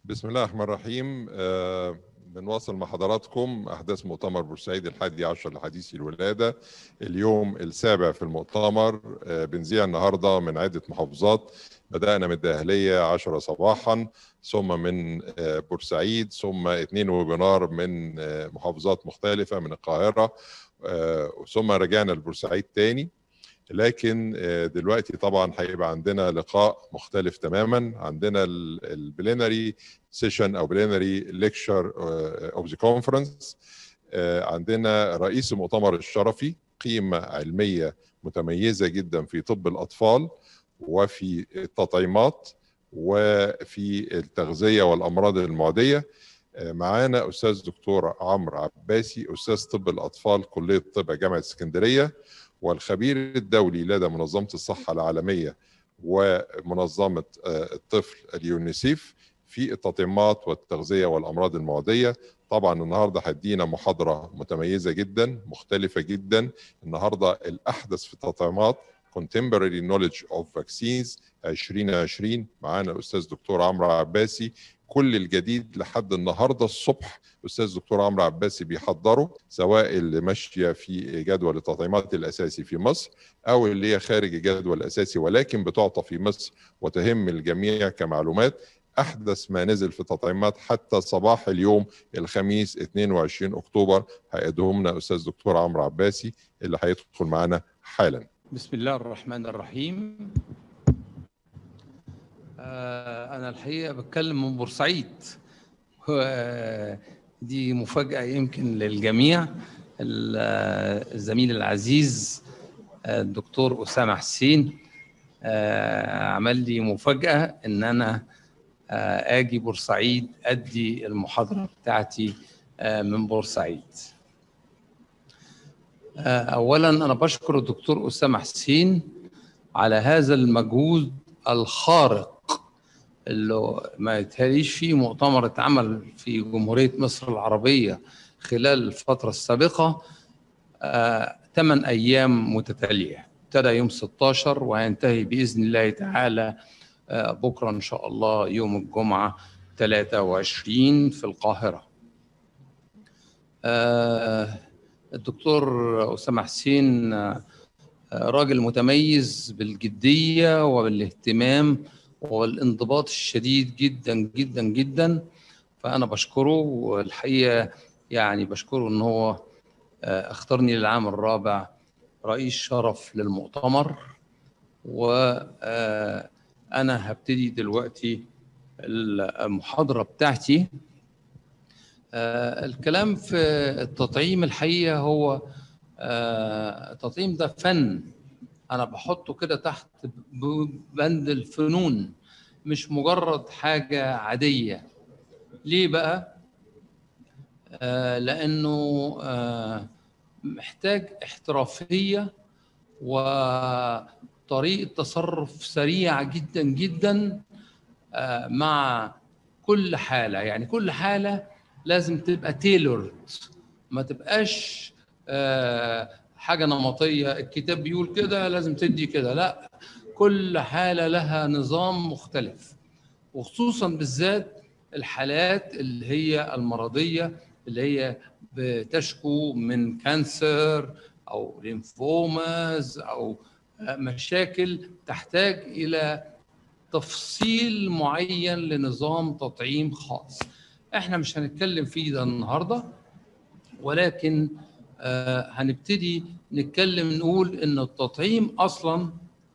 بسم الله الرحمن الرحيم آه، بنواصل مع حضراتكم أحداث مؤتمر بورسعيد الحادي عشر لحديث الولادة اليوم السابع في المؤتمر آه، بنذيع النهاردة من عدة محافظات بدأنا من الداهلية عشرة صباحا ثم من آه، بورسعيد ثم اثنين ويبينار من آه، محافظات مختلفة من القاهرة آه، ثم رجعنا لبورسعيد تاني لكن آه، دلوقتي طبعا هيبقى عندنا لقاء مختلف تماما عندنا البلينري سيشن او بلينري ليكشر اوف ذا كونفرنس عندنا رئيس المؤتمر الشرفي قيمه علميه متميزه جدا في طب الاطفال وفي التطعيمات وفي التغذيه والامراض المعديه آه، معانا استاذ دكتور عمرو عباسي استاذ طب الاطفال كليه طب جامعه اسكندريه والخبير الدولي لدى منظمه الصحه العالميه ومنظمه آه، الطفل اليونيسيف في التطعيمات والتغذيه والامراض المعديه طبعا النهارده هدينا محاضره متميزه جدا مختلفه جدا النهارده الاحدث في التطعيمات contemporary knowledge of vaccines 2020 معانا الاستاذ دكتور عمرو عباسي كل الجديد لحد النهارده الصبح الاستاذ دكتور عمرو عباسي بيحضره سواء اللي ماشيه في جدول التطعيمات الاساسي في مصر او اللي هي خارج الجدول الاساسي ولكن بتعطى في مصر وتهم الجميع كمعلومات احدث ما نزل في التطعيمات حتى صباح اليوم الخميس 22 اكتوبر هيقدهم لنا استاذ دكتور عمرو عباسي اللي هيدخل معانا حالا بسم الله الرحمن الرحيم آه، أنا الحقيقة بتكلم من بورسعيد و- دي مفاجأة يمكن للجميع ال- آه، الزميل العزيز آه، الدكتور أسامة حسين آه، عمل لي مفاجأة إن أنا آه، آجي بورسعيد أدي المحاضرة بتاعتي آه، من بورسعيد آه، أولا أنا بشكر الدكتور أسامة حسين على هذا المجهود الخارق اللي ما يتهيأليش فيه مؤتمر اتعمل في جمهورية مصر العربية خلال الفترة السابقة آه، ثمان أيام متتالية ابتدى يوم 16 وهينتهي بإذن الله تعالى آه، بكرة إن شاء الله يوم الجمعة 23 في القاهرة آه، الدكتور أسامة حسين آه، راجل متميز بالجدية وبالاهتمام والانضباط الشديد جدا جدا جدا فأنا بشكره والحقيقة يعني بشكره إن هو آه، اختارني للعام الرابع رئيس شرف للمؤتمر وأنا هبتدي دلوقتي المحاضرة بتاعتي آه، الكلام في التطعيم الحقيقة هو آه، التطعيم ده فن أنا بحطه كده تحت ب- بند الفنون مش مجرد حاجة عادية ليه بقى؟ آه، لأنه آه، محتاج احترافية وطريقة تصرف سريعة جدا جدا آه، مع كل حالة يعني كل حالة لازم تبقى تيلورد ما تبقاش آه، حاجة نمطية الكتاب بيقول كده لازم تدي كده لا كل حالة لها نظام مختلف وخصوصا بالذات الحالات اللي هي المرضية اللي هي بتشكو من كانسر أو ليمفوماز أو آه، مشاكل تحتاج إلى تفصيل معين لنظام تطعيم خاص احنا مش هنتكلم فيه ده النهارده ولكن آه هنبتدي نتكلم نقول ان التطعيم اصلا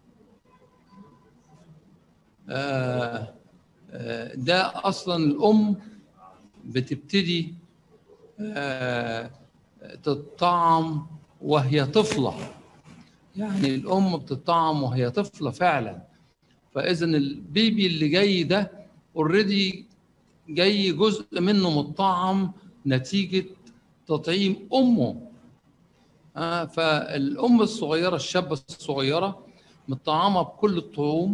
آه آه ده اصلا الام بتبتدي آه تطعم وهي طفله يعني الام بتطعم وهي طفله فعلا فاذا البيبي اللي جاي ده اوريدي جاي جزء منه مطعم نتيجه تطعيم امه آه فالام الصغيره الشابه الصغيره مطعمه بكل الطعوم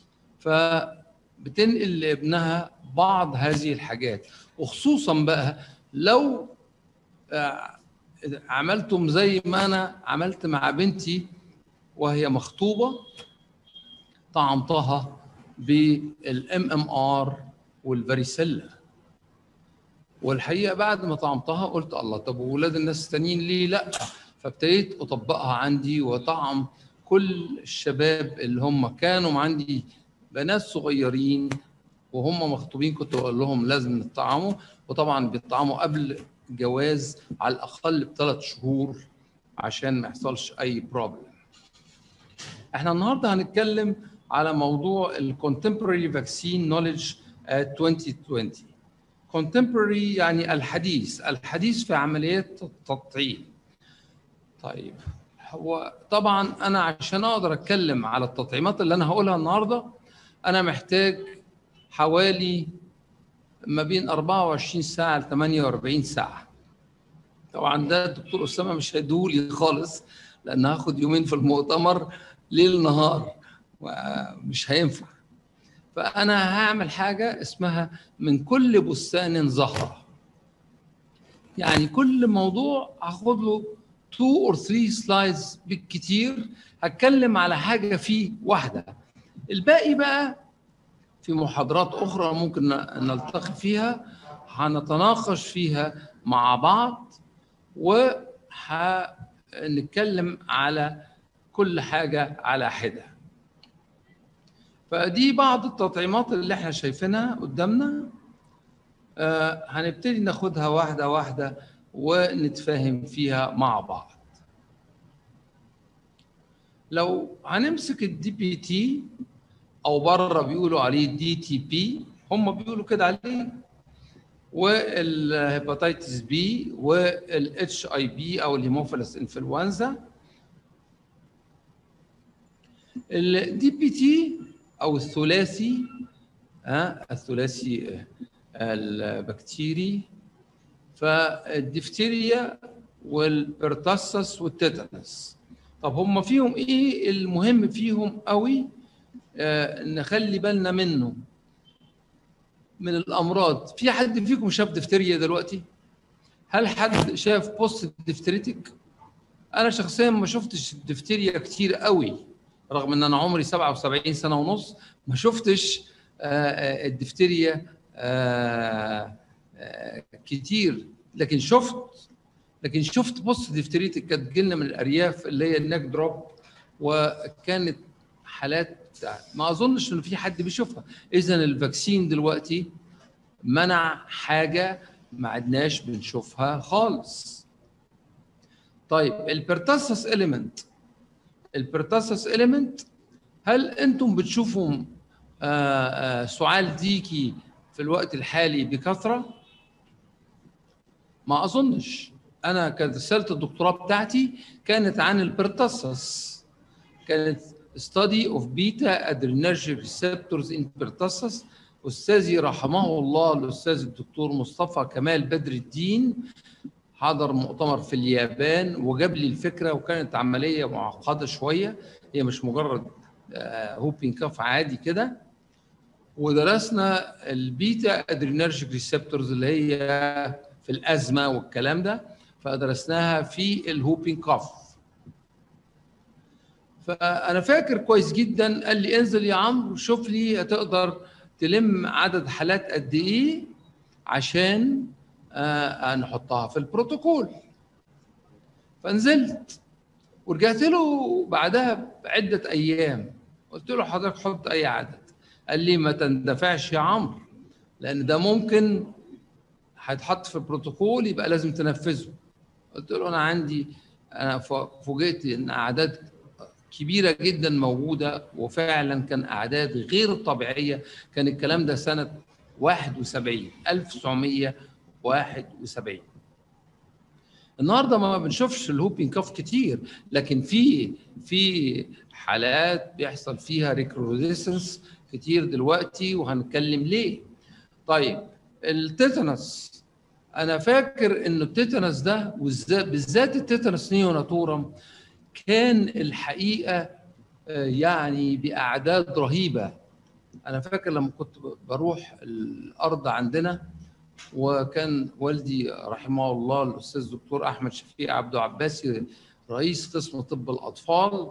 فبتنقل لابنها بعض هذه الحاجات وخصوصا بقى لو آه عملتم زي ما انا عملت مع بنتي وهي مخطوبه طعمتها بالام ام ار والفاريسيلا والحقيقه بعد ما طعمتها قلت الله طب واولاد الناس التانيين ليه لا فابتديت اطبقها عندي وطعم كل الشباب اللي هم كانوا عندي بنات صغيرين وهم مخطوبين كنت بقول لهم لازم نطعموا وطبعا بيطعموا قبل الجواز على الاقل بثلاث شهور عشان ما يحصلش اي بروبلم احنا النهارده هنتكلم على موضوع الكونتمبوراري فاكسين نوليدج 2020 كونتمبوراري يعني الحديث الحديث في عمليات التطعيم طيب هو طبعا انا عشان اقدر اتكلم على التطعيمات اللي انا هقولها النهارده انا محتاج حوالي ما بين 24 ساعه ل 48 ساعه طبعا ده الدكتور اسامه مش هيدولي خالص لان هاخد يومين في المؤتمر ليل نهار ومش هينفع فانا هعمل حاجه اسمها من كل بستان زهره يعني كل موضوع هاخد له 2 اور 3 سلايدز بالكتير هتكلم على حاجه فيه واحده الباقي بقى في محاضرات اخرى ممكن نلتقي فيها هنتناقش فيها مع بعض وهنتكلم على كل حاجه على حده فدي بعض التطعيمات اللي احنا شايفينها قدامنا آه هنبتدي ناخدها واحده واحده ونتفاهم فيها مع بعض لو هنمسك الدي بي تي او بره بيقولوا عليه دي تي بي هم بيقولوا كده عليه والهيباتيتس بي والاتش اي بي او الهيموفيلس انفلونزا الدي بي تي او الثلاثي ها الثلاثي البكتيري فالدفتيريا والبرتصص والتيتانس طب هم فيهم ايه المهم فيهم قوي آه نخلي بالنا منه من الامراض في حد فيكم شاف دفتيريا دلوقتي هل حد شاف بوست دفتريتك انا شخصيا ما شفتش الدفتيريا كتير قوي رغم ان انا عمري 77 سنه ونص ما شفتش آه الدفتيريا آه كتير لكن شفت لكن شفت بص دفتريتك كانت تجيلنا من الارياف اللي هي الناك دروب وكانت حالات ما اظنش ان في حد بيشوفها اذا الفاكسين دلوقتي منع حاجه ما عدناش بنشوفها خالص طيب البرتاسس اليمنت البرتاسس اليمنت هل انتم بتشوفوا سعال ديكي في الوقت الحالي بكثره ما اظنش انا كانت رساله الدكتوراه بتاعتي كانت عن البرتصص كانت study of beta adrenergic receptors in pertussis استاذي رحمه الله الاستاذ الدكتور مصطفى كمال بدر الدين حضر مؤتمر في اليابان وجاب لي الفكره وكانت عمليه معقده شويه هي مش مجرد هوبين كاف عادي كده ودرسنا البيتا ادرينرجيك ريسبتورز اللي هي في الازمه والكلام ده فدرسناها في الهوبين كاف فانا فاكر كويس جدا قال لي انزل يا عمرو شوف لي هتقدر تلم عدد حالات قد ايه عشان آه نحطها في البروتوكول فنزلت ورجعت له بعدها بعده ايام قلت له حضرتك حط اي عدد قال لي ما تندفعش يا عمرو لان ده ممكن هيتحط في البروتوكول يبقى لازم تنفذه قلت له انا عندي انا فوجئت ان اعداد كبيره جدا موجوده وفعلا كان اعداد غير طبيعيه كان الكلام ده سنه 71 1971 النهارده ما بنشوفش الهوبين كاف كتير لكن في في حالات بيحصل فيها ريكروديسنس كتير دلوقتي وهنتكلم ليه طيب التيتانس انا فاكر ان التيتانس ده بالذات التيتانس نيوناتورم كان الحقيقه يعني باعداد رهيبه انا فاكر لما كنت بروح الارض عندنا وكان والدي رحمه الله الاستاذ الدكتور احمد شفيق عبد عباسي رئيس قسم طب الاطفال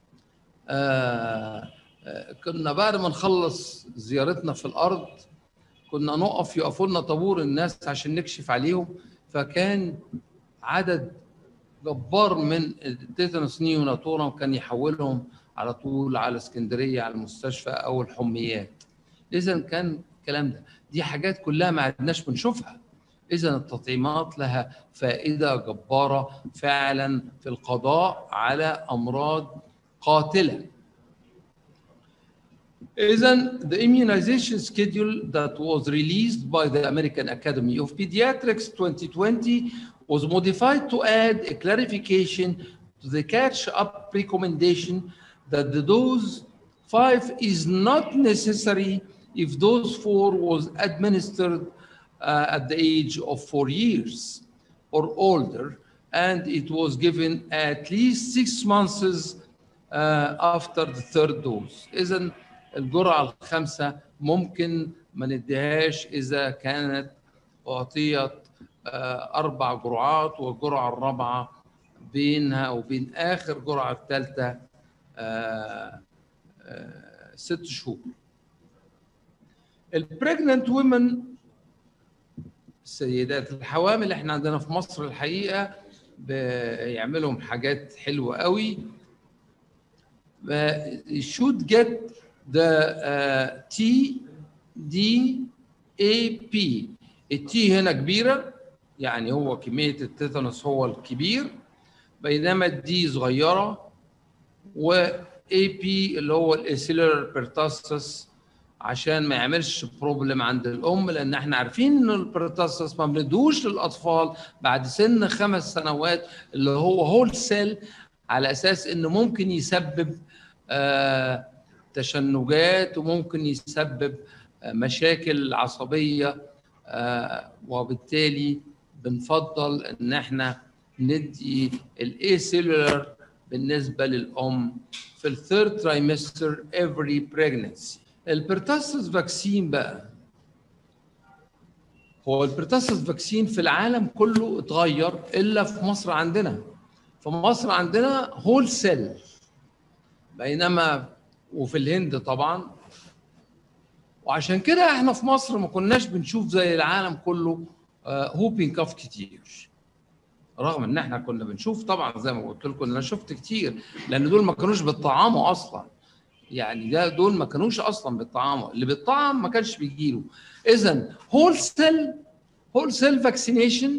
آه كنا بعد ما نخلص زيارتنا في الارض كنا نقف يقفوا لنا طابور الناس عشان نكشف عليهم فكان عدد جبار من التيتانوس نيوناتورم كان يحولهم على طول على اسكندريه على المستشفى او الحميات اذا كان الكلام ده دي حاجات كلها ما عدناش بنشوفها اذا التطعيمات لها فائده جباره فعلا في القضاء على امراض قاتله إذا the immunization schedule that was released by the American Academy of Pediatrics 2020 was modified to add a clarification to the catch-up recommendation that the dose 5 is not necessary if dose 4 was administered uh, at the age of 4 years or older and it was given at least 6 months uh, after the third dose. إذن الجرعة الخامسة ممكن ما نديهاش إذا كانت أعطيت أربع جرعات والجرعة الرابعة بينها وبين آخر جرعة الثالثة ست شهور. البريجننت وومن السيدات الحوامل احنا عندنا في مصر الحقيقة بيعملهم حاجات حلوة قوي should get the uh, T D A P التي هنا كبيرة يعني هو كمية التيتانوس هو الكبير بينما الدي صغيرة و AP اللي هو الاسيلر بيرتاسس عشان ما يعملش بروبلم عند الام لان احنا عارفين ان البيرتاسس ما بندوش للاطفال بعد سن خمس سنوات اللي هو هول سيل على اساس انه ممكن يسبب آه تشنجات وممكن يسبب آه مشاكل عصبيه آه وبالتالي بنفضل ان احنا ندي الاي سيلولر بالنسبه للام في الثيرد ترايمستر افري بريجنسي البرتاسس فاكسين بقى هو البرتاسس فاكسين في العالم كله اتغير الا في مصر عندنا في مصر عندنا هول سيل بينما وفي الهند طبعا وعشان كده احنا في مصر ما كناش بنشوف زي العالم كله هوبين كاف كتير رغم ان احنا كنا بنشوف طبعا زي ما قلت لكم انا شفت كتير لان دول ما كانوش بيطعموا اصلا يعني ده دول ما كانوش اصلا بيطعموا اللي بيطعم ما كانش بيجي له اذا هول سيل هول سيل فاكسينيشن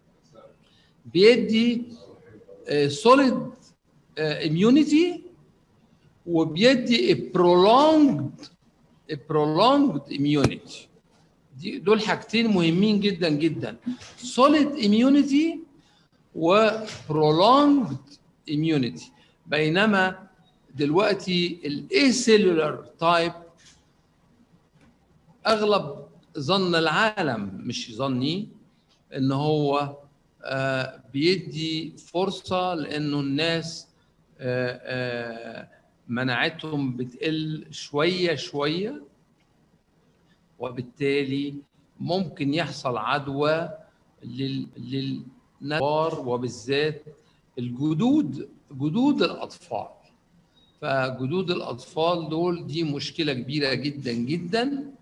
بيدي سوليد اميونيتي وبيدي prolonged prolonged immunity دي دول حاجتين مهمين جدا جدا solid immunity و prolonged immunity بينما دلوقتي الاسيلولار تايب اغلب ظن العالم مش ظني ان هو آه بيدي فرصه لانه الناس آه آه مناعتهم بتقل شويه شويه وبالتالي ممكن يحصل عدوى للنوار وبالذات الجدود جدود الاطفال فجدود الاطفال دول دي مشكله كبيره جدا جدا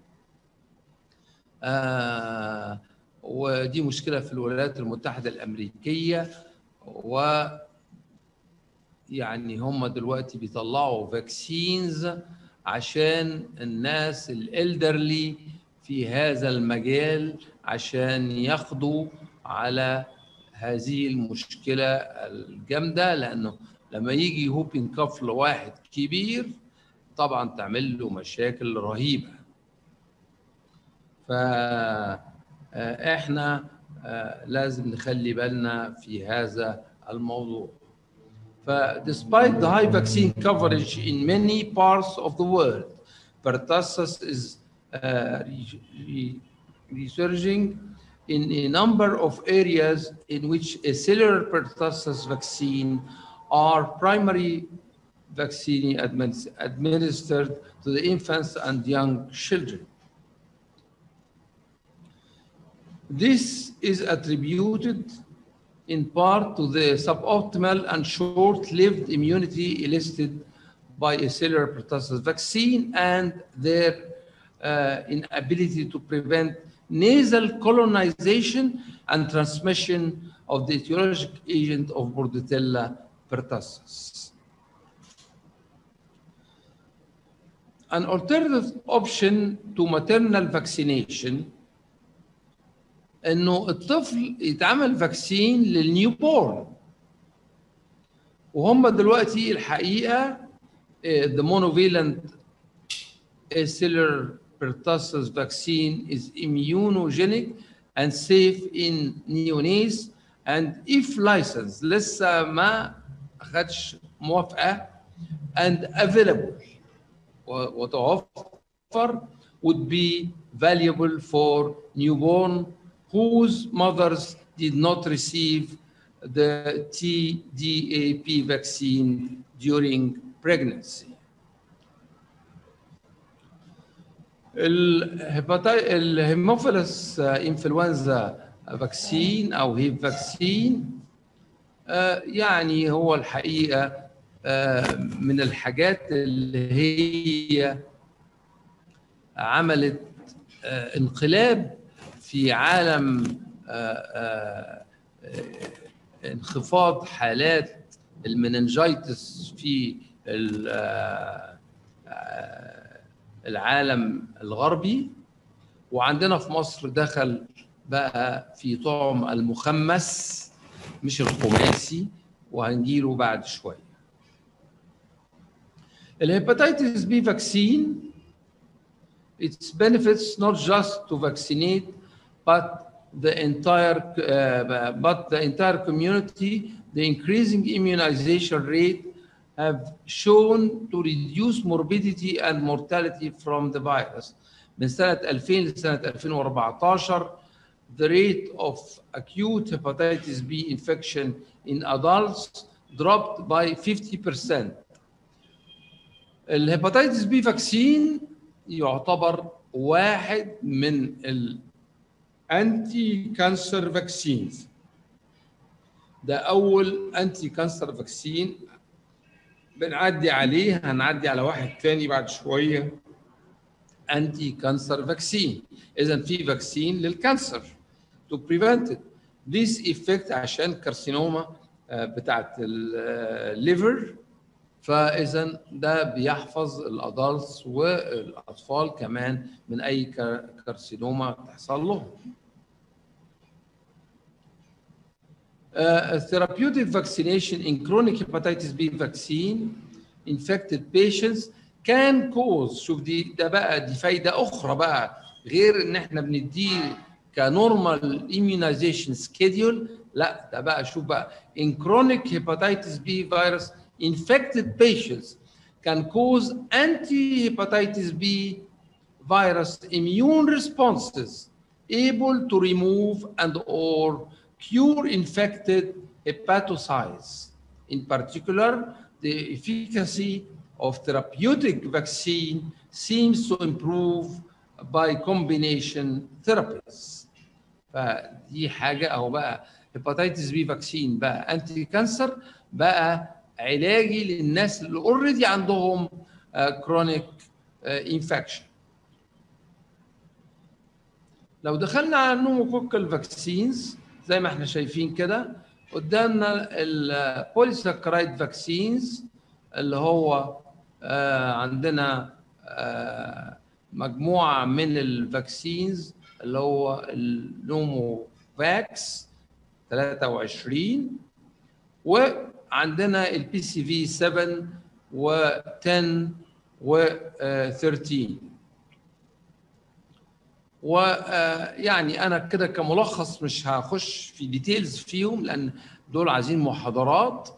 آه ودي مشكله في الولايات المتحده الامريكيه و يعني هم دلوقتي بيطلعوا فاكسينز عشان الناس الالدرلي في هذا المجال عشان ياخدوا على هذه المشكله الجامده لانه لما يجي هوبين كاف لواحد كبير طبعا تعمل له مشاكل رهيبه فاحنا لازم نخلي بالنا في هذا الموضوع despite the high vaccine coverage in many parts of the world, pertussis is uh, resurging in a number of areas in which a cellular pertussis vaccine are primary vaccine administered to the infants and young children. This is attributed in part to the suboptimal and short-lived immunity elicited by a cellular pertussis vaccine and their uh, inability to prevent nasal colonization and transmission of the etiologic agent of Bordetella pertussis. An alternative option to maternal vaccination انه الطفل يتعمل فاكسين للنيو بورن وهم دلوقتي الحقيقه the monovalent cellular pertussis vaccine is immunogenic and safe in neonates and if licensed لسه ما اخدش موافقه and available وتوفر would be valuable for newborn whose mothers did not receive the TDAP vaccine during pregnancy. الهيموفيلس انفلونزا فاكسين او هيب فاكسين يعني هو الحقيقه من الحاجات اللي هي عملت انقلاب في عالم انخفاض حالات المننجيتس في العالم الغربي وعندنا في مصر دخل بقى في طعم المخمس مش الخماسي وهنجيله بعد شويه الهيباتيتس بي فاكسين its benefits not just to vaccinate but the entire uh, but the entire community the increasing immunization rate have shown to reduce morbidity and mortality from the virus من سنة 2000 لسنة 2014 the rate of acute hepatitis B infection in adults dropped by 50%. الهيباتيتس بي فاكسين يعتبر واحد من الانتي كانسر فاكسينز ده اول انتي كانسر فاكسين بنعدي عليه هنعدي على واحد تاني بعد شويه انتي كانسر فاكسين اذا في فاكسين للكانسر to prevent it this effect عشان كارسينوما بتاعت الليفر فاذا ده بيحفظ الادلتس والاطفال كمان من اي كارسينوما تحصل لهم Uh, therapeutic vaccination in chronic hepatitis B vaccine infected patients can cause شوف دي ده بقى دي فايده اخرى بقى غير ان احنا بنديه كنورمال immunization schedule لا ده بقى شوف بقى in chronic hepatitis B virus infected patients can cause anti-hepatitis B virus immune responses able to remove and or cure infected hepatocytes. In particular, the efficacy of therapeutic vaccine seems to improve by combination therapies. فدي حاجة أو بقى hepatitis B vaccine بقى anti cancer بقى علاجي للناس اللي اوريدي عندهم كرونيك انفكشن لو دخلنا على النوموكوكال فاكسينز زي ما احنا شايفين كده قدامنا البوليساكرايد فاكسينز اللي هو عندنا مجموعه من الفاكسينز اللي هو النوموفاكس 23 و عندنا البي سي في 7 و10 و13 ويعني انا كده كملخص مش هخش في ديتيلز فيهم لان دول عايزين محاضرات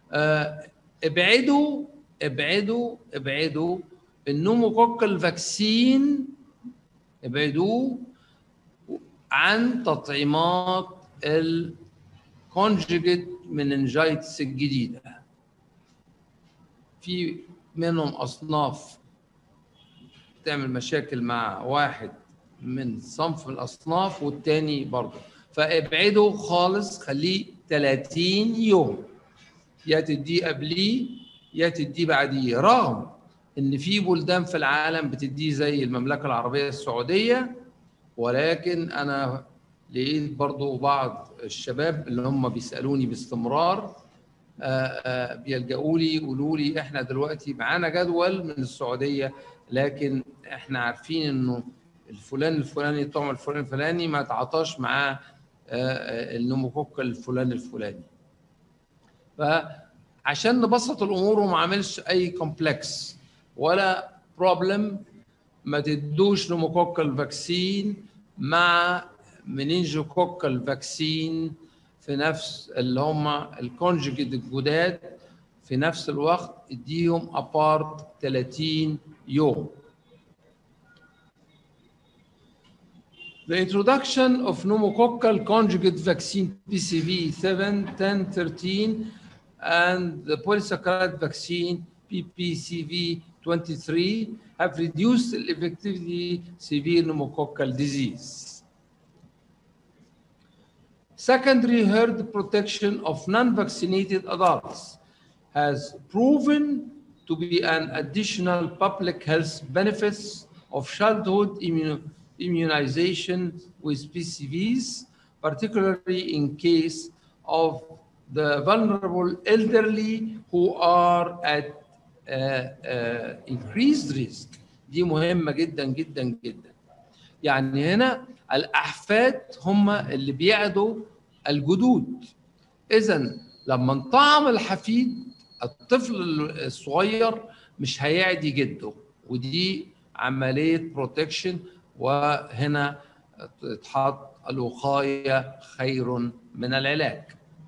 ابعدوا ابعدوا ابعدوا النوموكوكال فاكسين ابعدوه عن تطعيمات الكونجيجيت مننجايتس الجديدة في منهم أصناف تعمل مشاكل مع واحد من صنف الأصناف والتاني برضه فابعده خالص خليه 30 يوم يا تديه قبليه يا تديه بعديه رغم ان في بلدان في العالم بتديه زي المملكه العربيه السعوديه ولكن انا لقيت برضو بعض الشباب اللي هم بيسالوني باستمرار بيلجأوا لي يقولوا لي احنا دلوقتي معانا جدول من السعوديه لكن احنا عارفين انه الفلان الفلاني الطعم الفلاني الفلاني ما تعاطاش معاه النموكوك الفلاني الفلاني فعشان نبسط الامور وما عملش اي كومبلكس ولا بروبلم ما تدوش نموكوكال فاكسين مع منينجوكوكال فاكسين في نفس اللي هم الكونجكت الجداد في نفس الوقت اديهم ابارت 30 يوم The introduction of pneumococcal conjugate vaccine PCV 7, 10, 13 and the polysaccharide vaccine PPCV 23 have reduced the effectivity severe pneumococcal disease. Secondary herd protection of non-vaccinated adults has proven to be an additional public health benefits of childhood immun immunization with PCVs, particularly in case of the vulnerable elderly who are at uh, uh, increased risk. دي مهمة جدا جدا جدا. يعني هنا الأحفاد هم اللي بيعدوا الجدود. إذا لما نطعم الحفيد الطفل الصغير مش هيعدي جده ودي عملية بروتكشن وهنا تحط الوقاية خير من العلاج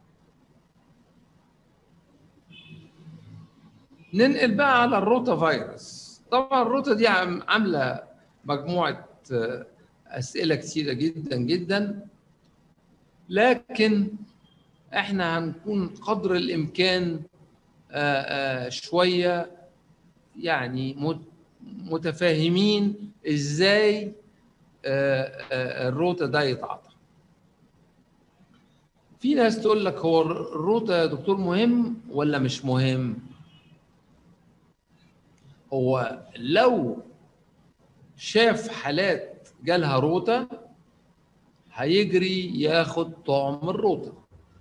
ننقل بقى على الروتا فيروس طبعا الروتا دي عاملة مجموعة أسئلة كثيرة جدا جدا لكن احنا هنكون قدر الإمكان شوية يعني متفاهمين ازاي الروتا ده يتعاطى في ناس تقول لك هو الروتا يا دكتور مهم ولا مش مهم هو لو شاف حالات جالها روتا هيجري ياخد طعم الروتا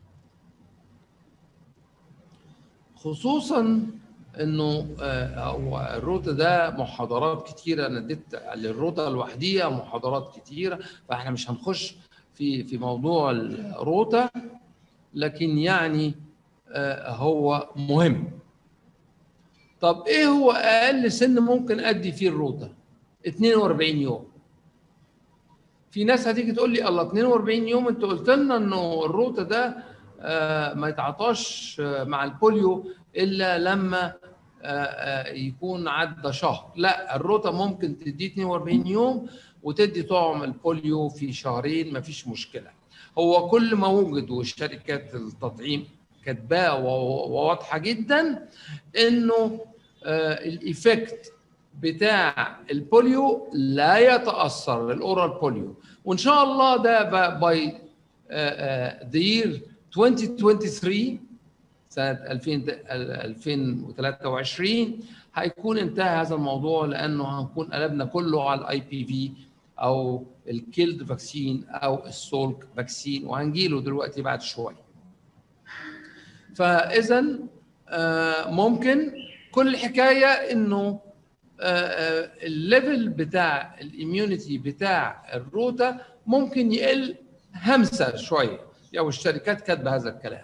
خصوصا انه هو الروتا ده محاضرات كتيره انا اديت للروتا لوحديها محاضرات كتيره فاحنا مش هنخش في في موضوع الروتا لكن يعني هو مهم طب ايه هو اقل سن ممكن ادي فيه الروتا 42 يوم في ناس هتيجي تقول لي الله 42 يوم انت قلت لنا انه الروتا ده ما يتعاطاش مع البوليو الا لما يكون عدى شهر لا الروتا ممكن تدي 42 يوم وتدي طعم البوليو في شهرين ما فيش مشكله هو كل ما وجد وشركات التطعيم كاتباه وواضحه جدا انه الايفكت بتاع البوليو لا يتاثر الاورال بوليو وان شاء الله ده باي ذا يير 2023 سنه 2023 هيكون انتهى هذا الموضوع لانه هنكون قلبنا كله على الاي بي في او الكيلد فاكسين او السولك فاكسين وهنجيله دلوقتي بعد شويه. فاذا ممكن كل الحكايه انه الليفل بتاع الاميونيتي بتاع الروتا ممكن يقل همسه شويه او الشركات كاتبه هذا الكلام.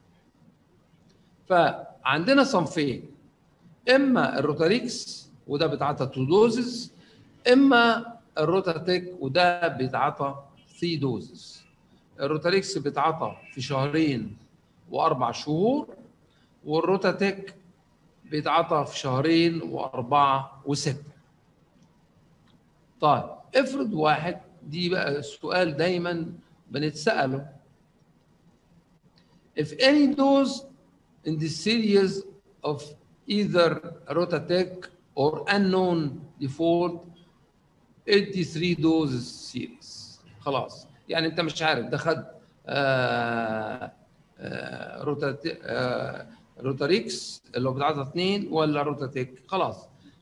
فعندنا صنفين اما الروتاريكس وده بيتعاطى تو دوزز اما الروتاتيك وده بيتعاطى 3 دوزز الروتاريكس بيتعاطى في شهرين واربع شهور والروتاتيك بيتعاطى في شهرين واربعه وسته طيب افرض واحد دي بقى السؤال دايما بنتساله if any dose in the series of either Rotatec or unknown default 83 doses series خلاص يعني انت مش عارف ده خد آه آه روتات آه روتاريكس اللي هو بتاعته اثنين ولا روتاتيك خلاص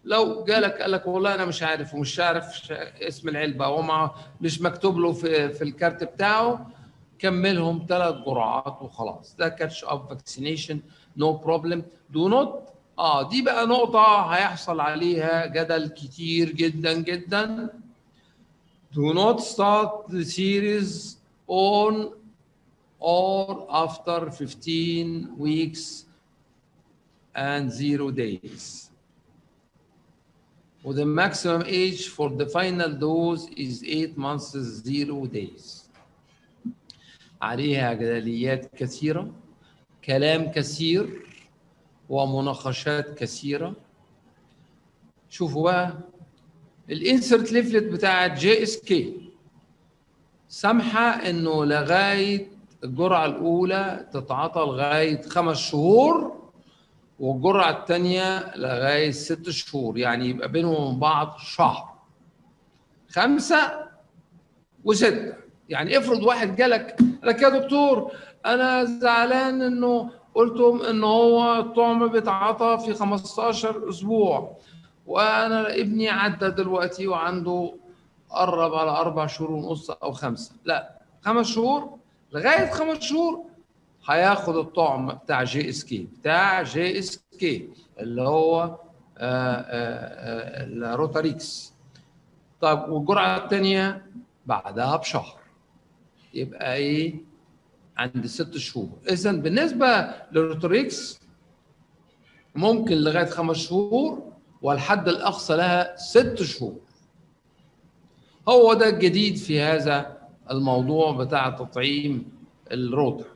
لو جالك قال لك والله انا مش عارف ومش عارف ش- اسم العلبه وما مش مكتوب له في في الكارت بتاعه كملهم ثلاث جرعات وخلاص ده كاتش اب فاكسينيشن نو بروبلم دو نوت اه دي بقى نقطه هيحصل عليها جدل كتير جدا جدا do not start the series on or after 15 weeks and zero days. With the maximum age for the final dose is 8 months zero days. عليها جدليات كثيرة كلام كثير ومناقشات كثيرة شوفوا بقى الانسرت ليفلت بتاعت جي اس كي سامحه انه لغايه الجرعه الاولى تتعاطى لغايه خمس شهور والجرعه الثانيه لغايه ست شهور يعني يبقى بينهم وبين بعض شهر خمسه وسته يعني افرض واحد جالك قال لك يا دكتور انا زعلان انه قلتم ان هو الطعم بيتعاطى في 15 اسبوع وانا ابني عدى دلوقتي وعنده قرب على اربع شهور ونص او خمسه لا خمس شهور لغايه خمس شهور هياخد الطعم بتاع جي اس كي بتاع جي اس كي اللي هو آه، آه، آه، الروتاريكس طب والجرعه الثانيه بعدها بشهر يبقى ايه عند ست شهور اذا بالنسبه للروتاريكس ممكن لغايه خمس شهور والحد الاقصى لها ست شهور هو ده الجديد في هذا الموضوع بتاع تطعيم الروتا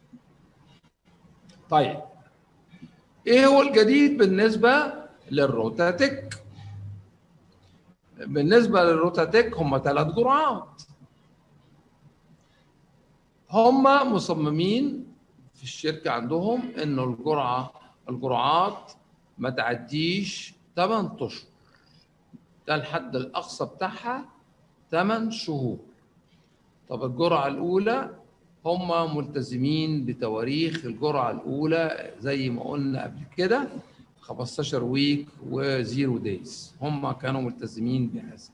طيب ايه هو الجديد بالنسبه للروتاتيك بالنسبه للروتاتيك هم ثلاث جرعات هم مصممين في الشركه عندهم انه الجرعه الجرعات ما تعديش 8 اشهر ده الحد الاقصى بتاعها 8 شهور طب الجرعه الاولى هم ملتزمين بتواريخ الجرعه الاولى زي ما قلنا قبل كده 15 ويك وزيرو دايز هم كانوا ملتزمين بهذا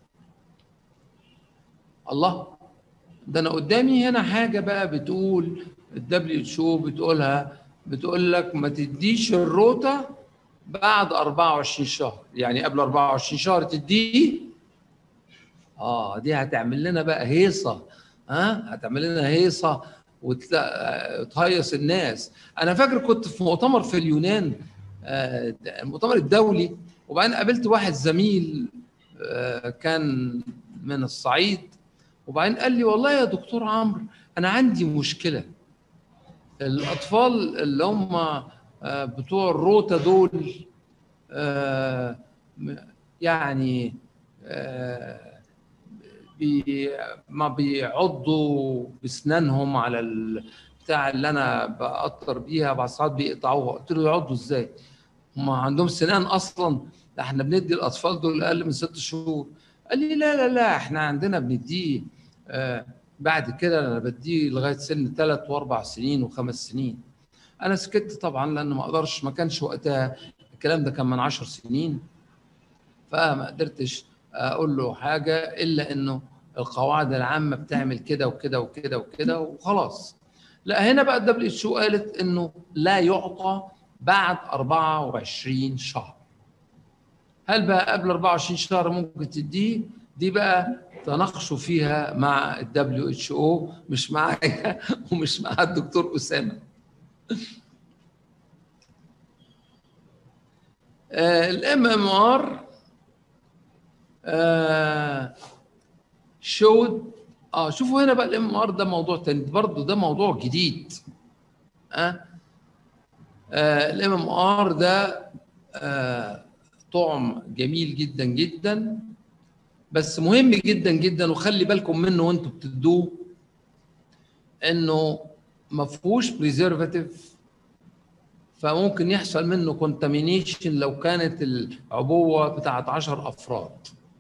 الله ده انا قدامي هنا حاجه بقى بتقول الدبليو اتش او بتقولها بتقول لك ما تديش الروتا بعد 24 شهر يعني قبل 24 شهر تديه اه دي هتعمل لنا بقى هيصه ها آه؟ هتعمل لنا هيصه وتهيص الناس انا فاكر كنت في مؤتمر في اليونان آه المؤتمر الدولي وبعدين قابلت واحد زميل آه كان من الصعيد وبعدين قال لي والله يا دكتور عمرو انا عندي مشكله الاطفال اللي هم آه بتوع الروتا دول آه يعني آه بي ما بيعضوا بسنانهم على بتاع اللي انا بقطر بيها بعض ساعات بيقطعوها قلت له يعضوا ازاي؟ هم عندهم سنان اصلا ده احنا بندي الاطفال دول اقل من ست شهور قال لي لا لا لا احنا عندنا بنديه آه بعد كده انا بديه لغايه سن ثلاث واربع سنين وخمس سنين انا سكت طبعا لان ما اقدرش ما كانش وقتها الكلام ده كان من عشر سنين فما قدرتش اقول له حاجه الا انه القواعد العامه بتعمل كده وكده وكده وكده وخلاص لا هنا بقى الدبليو اتش قالت انه لا يعطى بعد 24 شهر هل بقى قبل 24 شهر ممكن تديه دي بقى تناقشوا فيها مع الدبليو اتش او مش معايا ومش مع الدكتور اسامه الام ام ار شود اه شوفوا هنا بقى الام ار ده موضوع تاني برضه ده موضوع جديد اه, آه الام ام ار ده آه طعم جميل جدا جدا بس مهم جدا جدا وخلي بالكم منه وانتم بتدوه انه ما فيهوش بريزرفاتيف فممكن يحصل منه كونتامينيشن لو كانت العبوه بتاعت 10 افراد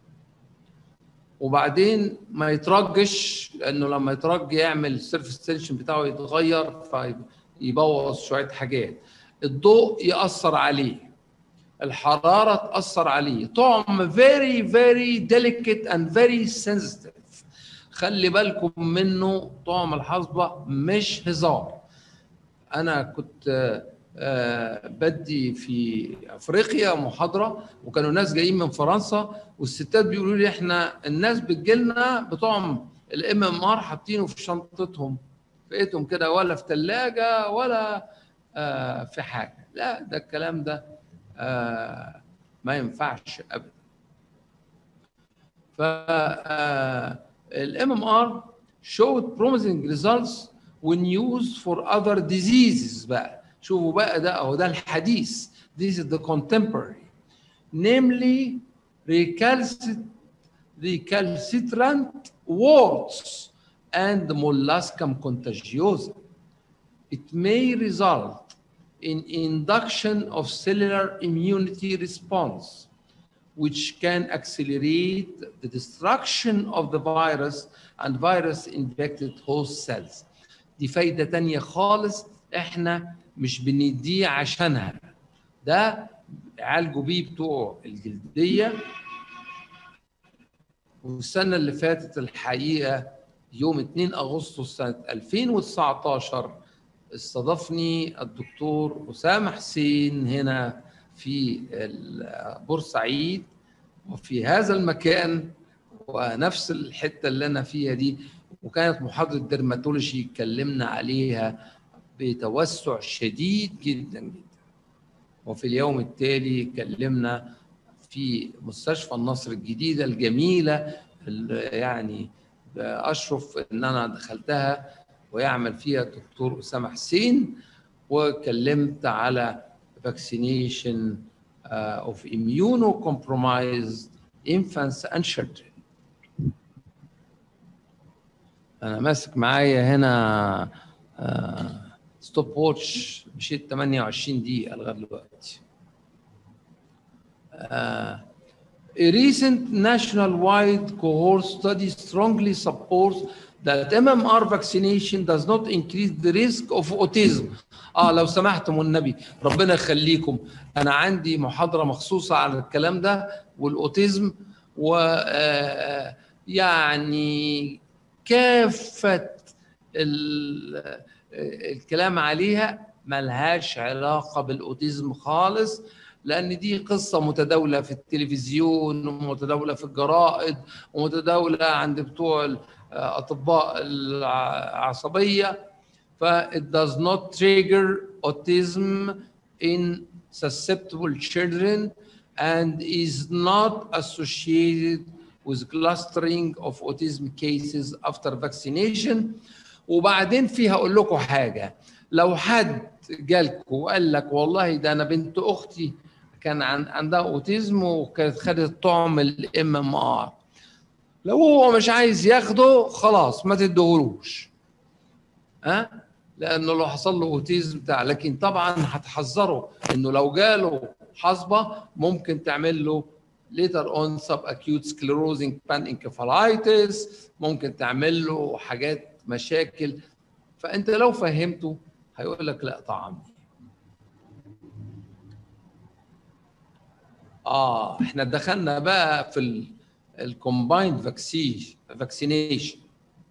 وبعدين ما يترجش لانه لما يترج يعمل السيرفس تنشن بتاعه يتغير فيبوظ شويه حاجات الضوء ياثر عليه الحراره تاثر عليه طعم very very delicate and very sensitive خلي بالكم منه طعم الحصبه مش هزار انا كنت آه، آه، بدي في افريقيا محاضره وكانوا ناس جايين من فرنسا والستات بيقولوا لي احنا الناس بتجيلنا بطعم الام ام ار حاطينه في شنطتهم في ايدهم كده ولا في ثلاجه ولا آه، في حاجه لا ده الكلام ده آه، ما ينفعش ابدا ف الام ام ار showed promising results when used for other diseases بقى شوفوا بقى ده اهو ده الحديث this is the contemporary namely recalcit recalcitrant warts and molluscum contagiosa it may result in induction of cellular immunity response which can accelerate the destruction of the virus and virus infected host cells دي فايدة تانية خالص احنا مش بنديه عشانها ده عالجوا بيه بتوع الجلدية والسنة اللي فاتت الحقيقة يوم 2 أغسطس سنة 2019 استضافني الدكتور أسامة حسين هنا في بورسعيد وفي هذا المكان ونفس الحتة اللي أنا فيها دي وكانت محاضرة ديرماتولوجي اتكلمنا عليها بتوسع شديد جدا جدا وفي اليوم التالي اتكلمنا في مستشفى النصر الجديدة الجميلة اللي يعني أشرف إن أنا دخلتها ويعمل فيها الدكتور أسامة حسين واتكلمت على vaccination uh, of immunocompromised infants and children. أنا ماسك معايا هنا ستوب uh, واتش مشيت 28 دقيقة لغاية دلوقتي. Uh, a recent national-wide cohort study strongly supports that MMR vaccination does not increase the risk of autism. اه لو سمحتم والنبي ربنا يخليكم انا عندي محاضره مخصوصه على الكلام ده والاوتيزم و آه، يعني كافه ال- الكلام عليها ملهاش علاقه بالاوتيزم خالص لان دي قصه متداوله في التلفزيون ومتداوله في الجرائد ومتداوله عند بتوع اطباء العصبيه ف it does not trigger autism in susceptible children and is not associated with clustering of autism cases after vaccination وبعدين فيها اقول لكم حاجه لو حد جالكم وقال لك والله ده انا بنت اختي كان عن عندها اوتيزم وكانت خدت طعم الام ام ار لو هو مش عايز ياخده خلاص ما تدهولوش ها لانه لو حصل له اوتيزم بتاع لكن طبعا هتحذره انه لو جاله حصبه ممكن تعمل له later on subacute sclerosing panencephalitis ممكن تعمل له حاجات مشاكل فانت لو فهمته هيقول لك لا طعم اه احنا دخلنا بقى في الكومبايند فاكسينيشن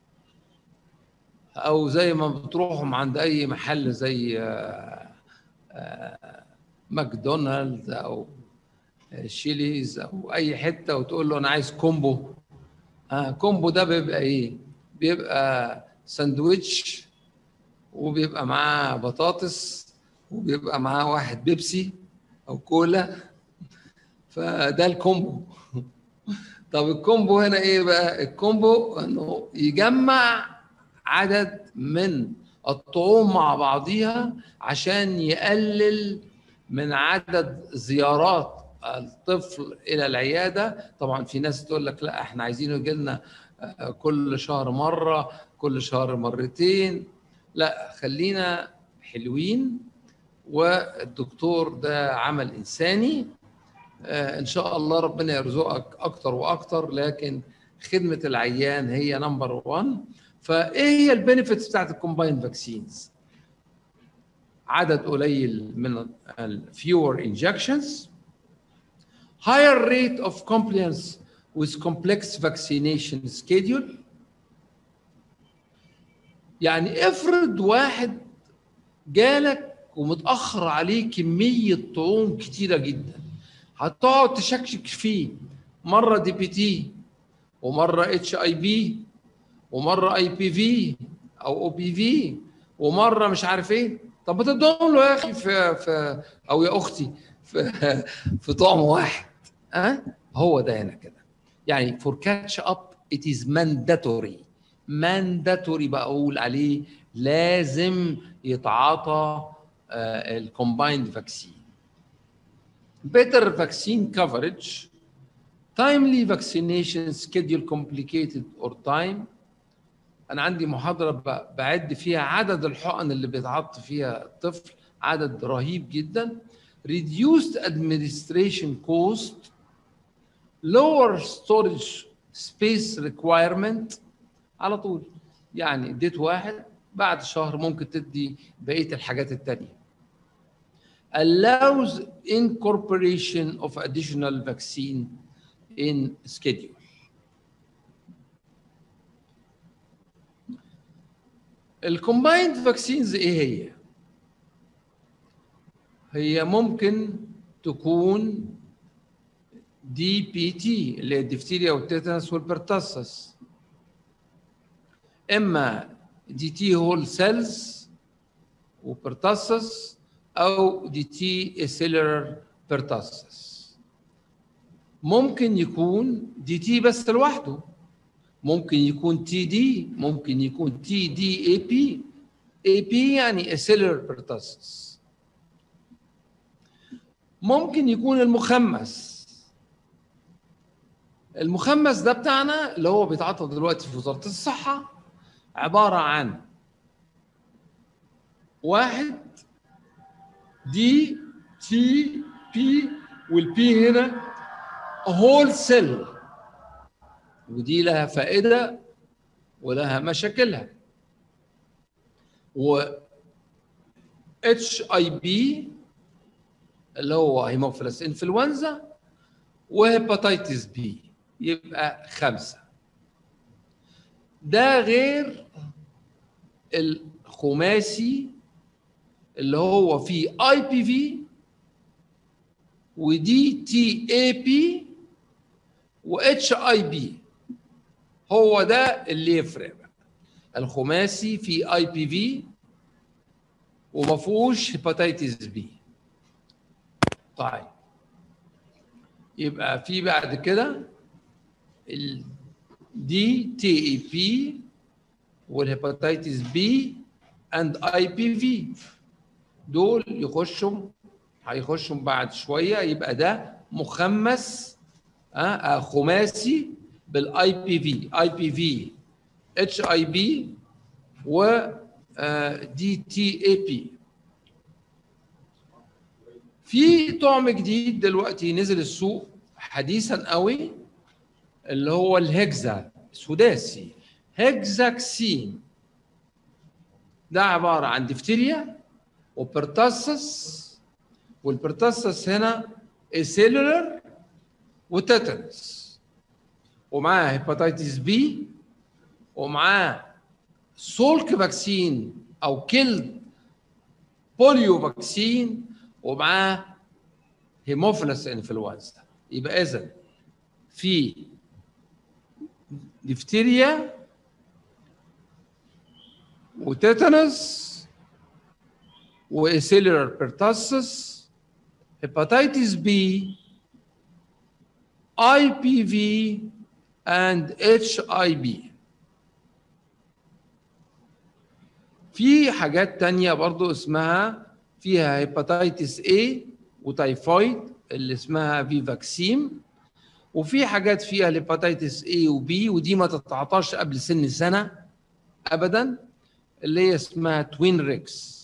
او زي ما بتروحوا عند اي محل زي آه، آه، ماكدونالدز او شيليز او اي حته وتقول له انا عايز كومبو آه كومبو ده بيبقى ايه بيبقى ساندويتش وبيبقى معاه بطاطس وبيبقى معاه واحد بيبسي او كولا فده الكومبو طب الكومبو هنا ايه بقى الكومبو انه يجمع عدد من الطعوم مع بعضيها عشان يقلل من عدد زيارات الطفل الى العياده طبعا في ناس تقول لك لا احنا عايزينه يجي لنا كل شهر مره كل شهر مرتين لا خلينا حلوين والدكتور ده عمل انساني ان شاء الله ربنا يرزقك اكتر واكتر لكن خدمه العيان هي نمبر 1 فايه هي البينيفيتس بتاعت الكومباين فاكسينز عدد قليل من الفيور انجكشنز higher rate of compliance with complex vaccination schedule يعني افرض واحد جالك ومتاخر عليه كميه طعوم كتيره جدا هتقعد تشكشك فيه مره دي بي تي ومره اتش اي بي ومره اي بي في او او بي في ومره مش عارف ايه طب ما تدوهم له يا اخي في في او يا اختي في في طعم واحد ها أه؟ هو ده هنا كده يعني فور كاتش اب ات از مانداتوري مانداتوري بقول عليه لازم يتعاطى الكومبايند فاكسين better vaccine coverage timely vaccination schedule complicated or time انا عندي محاضره بعد فيها عدد الحقن اللي بيتعط فيها الطفل عدد رهيب جدا reduced administration cost lower storage space requirement على طول يعني اديت واحد بعد شهر ممكن تدي بقيه الحاجات التانية allows incorporation of additional vaccine in schedule الكومبايند فاكسينز ايه هي؟ هي ممكن تكون دي بي تي اللي هي الدفتيريا والتيتانس والبرتصص اما دي تي هول سيلز وبرتصص او دي تي سيلولر بيرتصص ممكن يكون دي تي بس لوحده ممكن يكون تي دي ممكن يكون تي دي اي بي اي بي يعني سيلولر بيرتصص ممكن يكون المخمس المخمس ده بتاعنا اللي هو بيتعاطى دلوقتي في وزاره الصحه عباره عن واحد دي تي بي والبي هنا هول سيل ودي لها فائده ولها مشاكلها و اتش اي بي اللي هو هيموفيلس انفلونزا وهيباتيتس بي يبقى خمسه ده غير الخماسي اللي هو فيه اي بي في ودي تي اي بي واتش اي بي هو ده اللي يفرق بقى الخماسي فيه اي بي في وما فيهوش هيباتيتس بي طيب يبقى في بعد كده الدي تي اي بي والهيباتيتس بي اند اي بي في دول يخشوا هيخشوا بعد شويه يبقى ده مخمس آه خماسي بالاي بي في اي بي في اتش اي بي و دي تي اي بي في طعم جديد دلوقتي نزل السوق حديثا قوي اللي هو الهكزا سداسي هكزاكسين ده عباره عن دفتيريا وبرتصص والبرتصص هنا سيلولر وتيتانس ومعاه هيباتيتس بي ومعاه سولك فاكسين او كيلد بوليو فاكسين ومعاه هيموفيلس انفلونزا يبقى اذا في دفتيريا وتيتانس وسيلولر بيرتاسس hepatitis B IPV and HIV في حاجات تانية برضو اسمها فيها هيباتيتس A وتايفويد اللي اسمها في فاكسيم وفي حاجات فيها الهيباتيتس A وبي ودي ما تتعطاش قبل سن سنة أبدا اللي هي اسمها توين ريكس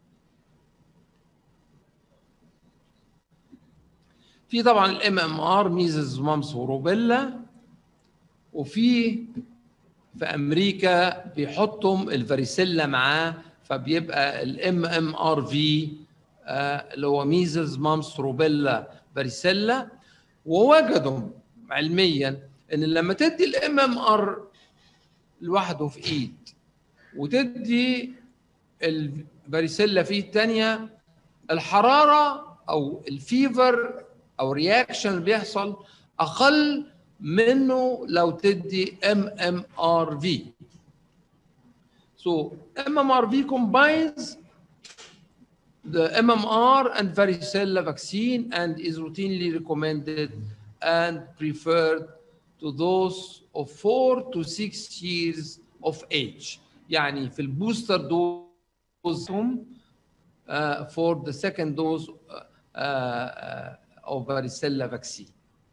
في طبعا الام ام ار ميزز مامس وروبيلا وفي في امريكا بيحطهم الفاريسيلا معاه فبيبقى الام ام ار في اللي هو ميزز مامس روبيلا فاريسيلا ووجدوا علميا ان لما تدي الام ام ار لوحده في ايد وتدي الفاريسيلا في الثانيه الحراره او الفيفر او رياكشن اللي بيحصل اقل منه لو تدي ام ام ار في So MMRV combines the MMR and varicella vaccine and is routinely recommended and preferred to those of four to six years of age. يعني في البوستر دوز uh, for the second dose uh, uh, of varicella vaccine.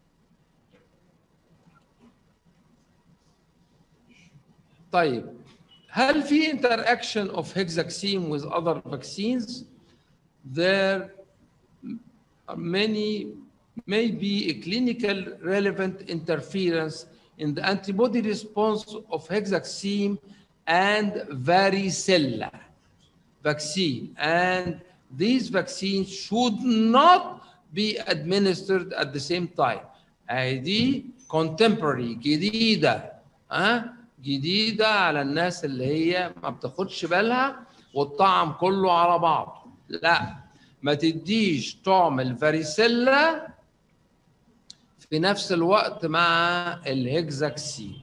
طيب هل في interaction of hexaxine with other vaccines? There are many may be a clinical relevant interference in the antibody response of hexaxine and varicella vaccine and these vaccines should not be administered at the same time. دي contemporary جديدة أه؟ جديدة على الناس اللي هي ما بتاخدش بالها والطعم كله على بعضه لا ما تديش طعم الفاريسيلا في نفس الوقت مع الهكزاكسين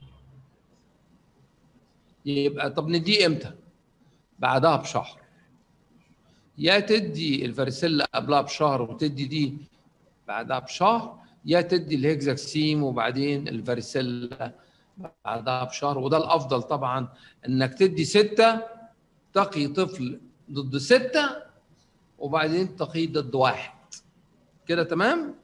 يبقى طب نديه امتى بعدها بشهر يا تدي الفاريسيلا قبلها بشهر وتدي دي بعدها بشهر يا تدي الهكزاكسيم وبعدين الفاريسيلا بعدها بشهر وده الافضل طبعا انك تدي سته تقي طفل ضد سته وبعدين تقي ضد واحد كده تمام؟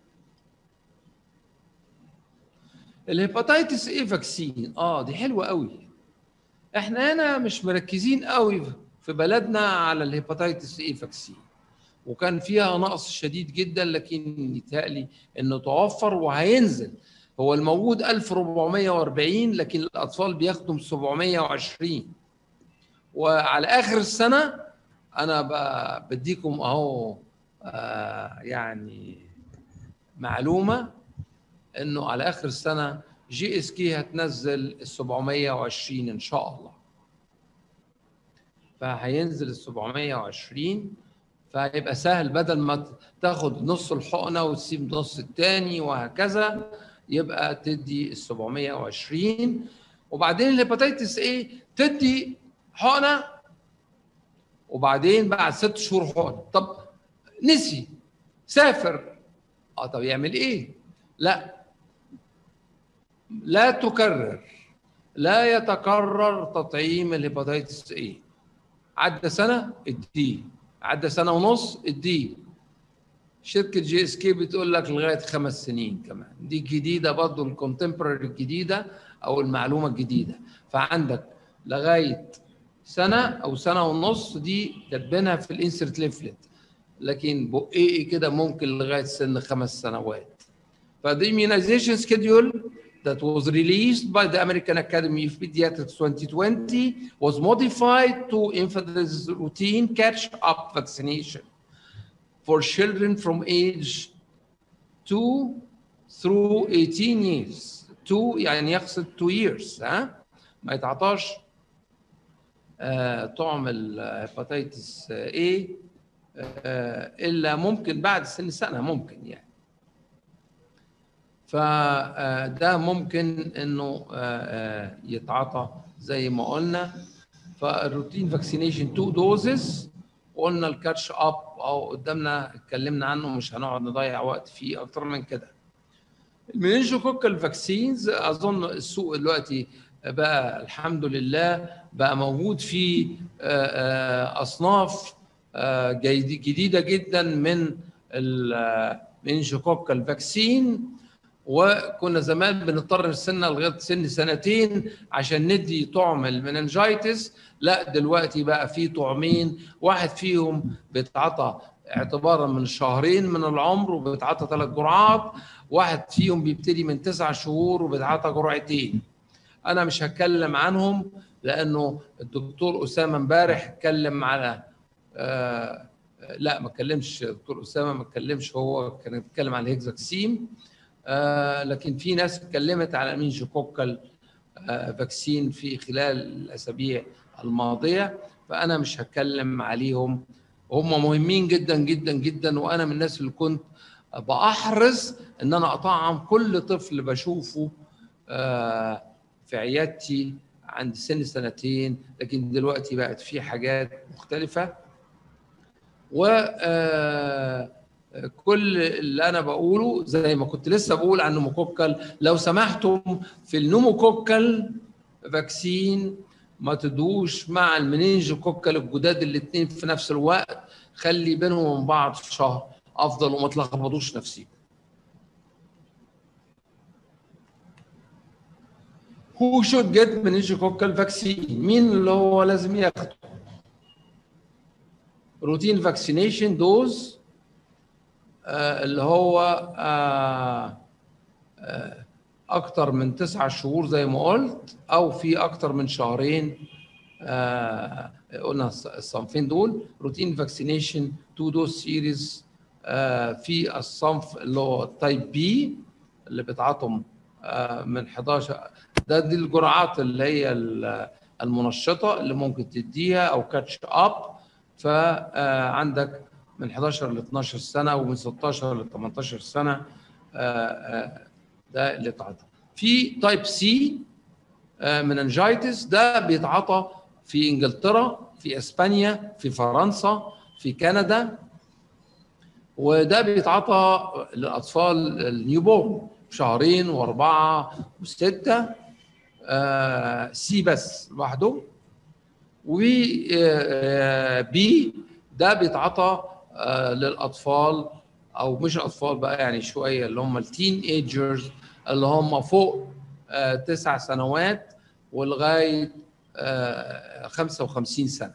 الهيباتيتس ايه فاكسين اه دي حلوه قوي احنا هنا مش مركزين قوي في بلدنا على الهيباتيتس ايه فاكسين وكان فيها نقص شديد جدا لكن يتهيألي انه توفر وهينزل هو الموجود 1440 لكن الاطفال بياخدوا 720 وعلى اخر السنه انا بديكم اهو آه يعني معلومه انه على اخر السنه جي اس كي هتنزل ال 720 ان شاء الله فهينزل ال 720 فهيبقى سهل بدل ما تاخد نص الحقنه وتسيب نص الثاني وهكذا يبقى تدي ال 720 وبعدين الهيباتيتس ايه تدي حقنه وبعدين بعد ست شهور حقنه طب نسي سافر اه طب يعمل ايه؟ لا لا تكرر لا يتكرر تطعيم الهيباتيتس ايه عدى سنه اديه عدى سنه ونص اديه شركه جي اس كي بتقول لك لغايه خمس سنين كمان دي جديده برضه الكونتمبرري الجديده او المعلومه الجديده فعندك لغايه سنه او سنه ونص دي كاتبينها في الانسرت ليفلت لكن بقيقي كده ممكن لغايه سن خمس سنوات فدي immunization schedule that was released by the American Academy of Pediatrics 2020 was modified to emphasize routine catch-up vaccination for children from age 2 through 18 years 2 يعني يقصد 2 years ها ما يتعطاش آه طعم الهيباتيتس A آه الا ممكن بعد سن سنه ممكن يعني فده ممكن انه يتعاطى زي ما قلنا فالروتين فاكسينيشن تو دوزز قلنا الكاتش اب او قدامنا اتكلمنا عنه مش هنقعد نضيع وقت فيه اكتر من كده المنينجوكوكال فاكسينز اظن السوق دلوقتي بقى الحمد لله بقى موجود فيه اصناف جديده جدا من المنينجوكوكال فاكسين وكنا زمان بنضطر نستنى لغايه سن سنتين عشان ندي طعم المننجايتس لا دلوقتي بقى في طعمين واحد فيهم بيتعطى اعتبارا من شهرين من العمر وبيتعطى ثلاث جرعات واحد فيهم بيبتدي من تسع شهور وبيتعطى جرعتين انا مش هتكلم عنهم لانه الدكتور اسامه امبارح اتكلم على آه لا ما اتكلمش الدكتور اسامه ما اتكلمش هو كان بيتكلم على الهكزاكسيم آه لكن في ناس اتكلمت على مينجوكوكال آه فاكسين في خلال الاسابيع الماضيه فانا مش هتكلم عليهم هم مهمين جدا جدا جدا وانا من الناس اللي كنت بأحرص ان انا اطعم كل طفل بشوفه آه في عيادتي عند سن سنتين لكن دلوقتي بقت في حاجات مختلفه و كل اللي انا بقوله زي ما كنت لسه بقول عن النوموكوكل لو سمحتم في النوموكوكل فاكسين ما تدوش مع المنينجوكوكل الجداد الاثنين في نفس الوقت خلي بينهم وبين بعض شهر افضل وما تلخبطوش نفسيكم Who should get meningococcal vaccine؟ مين اللي هو لازم ياخده؟ روتين فاكسينيشن دوز آه اللي هو آه آه اكتر من تسعة شهور زي ما قلت او في اكتر من شهرين آه قلنا الصنفين دول روتين فاكسينيشن تو دوز سيريز آه في الصنف اللي هو تايب بي اللي بيتعاطم آه من 11 ده دي الجرعات اللي هي المنشطه اللي ممكن تديها او كاتش اب فعندك من 11 ل 12 سنه ومن 16 ل 18 سنه ده اللي اتعاطى في تايب سي مننجايتس ده بيتعاطى في انجلترا في اسبانيا في فرنسا في كندا وده بيتعاطى للاطفال النيوبورن شهرين واربعه وسته آه سي بس لوحده و آه بي ده بيتعاطى آه للاطفال او مش اطفال بقى يعني شويه اللي هم التين ايجرز اللي هم فوق آه تسع سنوات ولغايه آه 55 سنه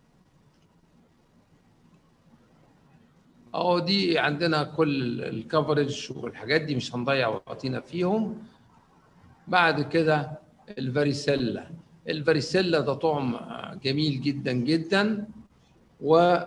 اهو دي عندنا كل الكفرج والحاجات دي مش هنضيع وقتنا فيهم بعد كده الفاريسيلا الفاريسيلا ده طعم جميل جدا جدا و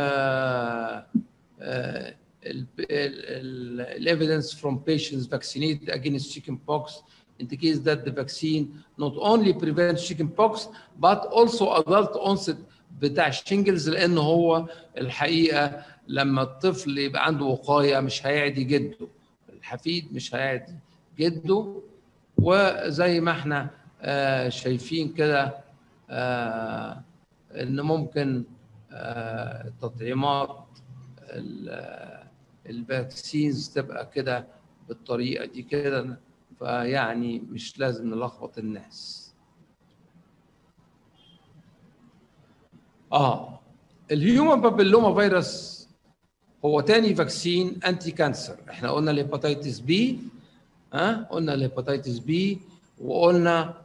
evidence from patients vaccinated against chickenpox indicates that the vaccine not only prevents chickenpox but also adult onset بتاع الشنجلز لان هو الحقيقه لما الطفل يبقى عنده وقايه مش هيعدي جده الحفيد مش هيعدي جده وزي ما احنا آه شايفين كده آه ان ممكن آه تطعيمات الفاكسينز تبقى كده بالطريقه دي كده فيعني مش لازم نلخبط الناس اه الهيومن بابيلوما فيروس هو تاني فاكسين انتي كانسر احنا قلنا الهيباتيتس بي ها أه؟ قلنا الهيباتيتس بي وقلنا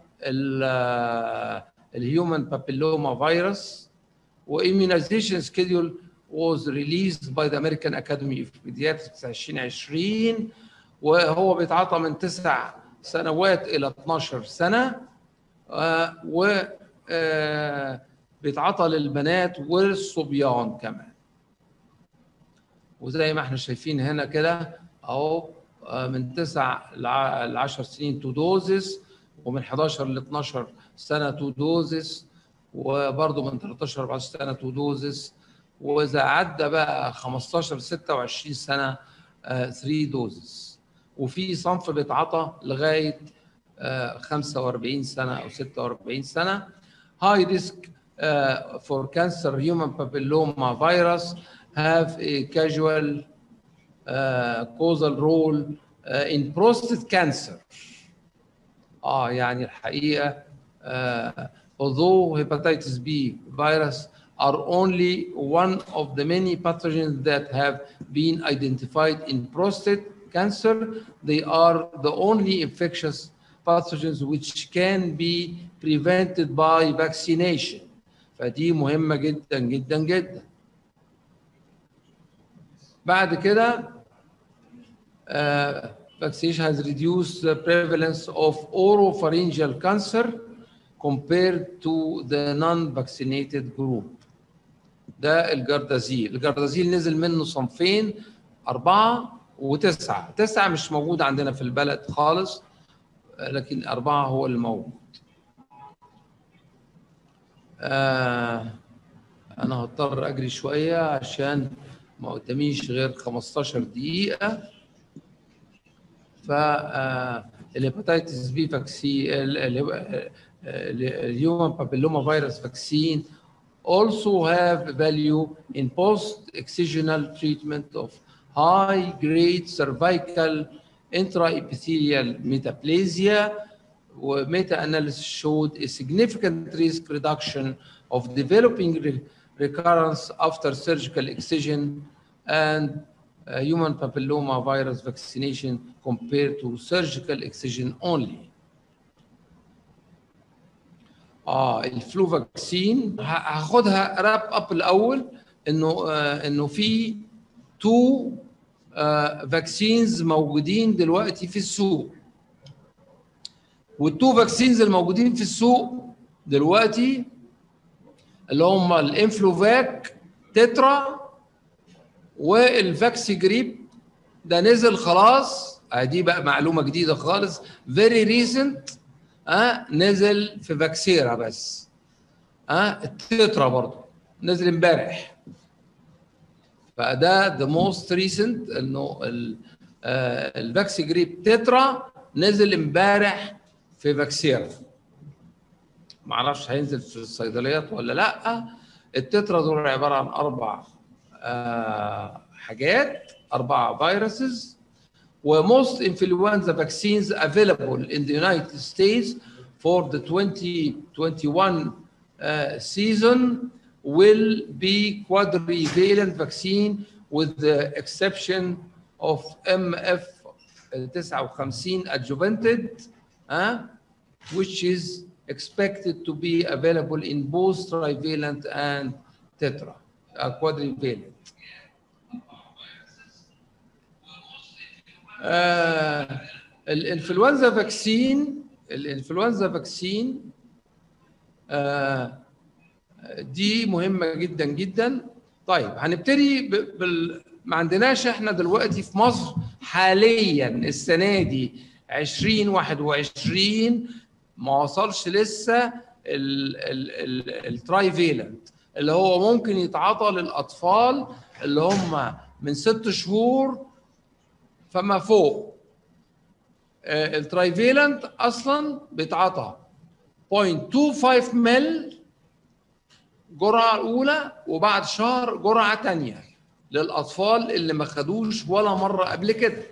الهيومن بابيلوما فيروس وimmunization schedule was released by the American Academy of Pediatrics 2020 وهو بيتعاطى من تسع سنوات الى 12 سنه آه و آه بيتعاطى للبنات والصبيان كمان وزي ما احنا شايفين هنا كده اهو من 9 ل 10 سنين تو دوزز ومن 11 ل 12 سنه تو دوزز وبرضه من 13 ل 14 سنه تو دوزز واذا عدى بقى 15 ل 26 سنه 3 دوزز وفي صنف بيتعاطى لغايه 45 سنه او 46 سنه هاي ريسك Uh, for cancer human papilloma virus have a casual uh, causal role uh, in prostate cancer. اه يعني الحقيقه uh, although hepatitis B virus are only one of the many pathogens that have been identified in prostate cancer, they are the only infectious pathogens which can be prevented by vaccination. فدي مهمه جدا جدا جدا بعد كده uh, vaccination has reduced the prevalence of oropharyngeal cancer compared to the non-vaccinated group ده الجردازيل الجردازيل نزل منه صنفين أربعة وتسعة تسعة مش موجود عندنا في البلد خالص لكن أربعة هو اللي موجود آه أنا هضطر أجري شوية عشان ما قداميش غير 15 دقيقة ف الهيباتيتس بي فاكسين الهيومن بابيلوما فيروس فاكسين also have value in post-excisional treatment of high-grade cervical intraepithelial metaplasia meta-analysis showed a significant risk reduction of developing re recurrence after surgical excision and uh, human papilloma virus vaccination compared to surgical excision only. اه الفلو فاكسين هاخدها راب اب الاول انه آه انه في تو فاكسينز موجودين دلوقتي في السوق والتو فاكسينز الموجودين في السوق دلوقتي اللي هم الانفلوفاك تترا والفاكسي جريب ده نزل خلاص دي بقى معلومه جديده خالص فيري ريسنت اه نزل في فاكسيرا بس اه التترا برضه نزل امبارح فده ذا موست ريسنت انه الفاكسي جريب تترا نزل امبارح في فاكسيرا ما اعرفش هينزل في الصيدليات ولا لا التترا دول عباره عن اربع آه حاجات اربع فيروسز وموست influenza vaccines available in the United States for the 2021 uh, season will be quadrivalent vaccine with the exception of MF 59 adjuvanted uh, which is expected to be available in both trivalent and tetra uh, quadrivalent آه الانفلونزا فاكسين الانفلونزا فاكسين آه دي مهمه جدا جدا طيب هنبتدي بال ما عندناش احنا دلوقتي في مصر حاليا السنه دي 2021 ما وصلش لسه الترايفيلنت اللي هو ممكن يتعاطى للاطفال اللي هم من ست شهور فما فوق الترايفيلنت اصلا بيتعاطى 0.25 مل جرعه اولى وبعد شهر جرعه ثانيه للاطفال اللي ما خدوش ولا مره قبل كده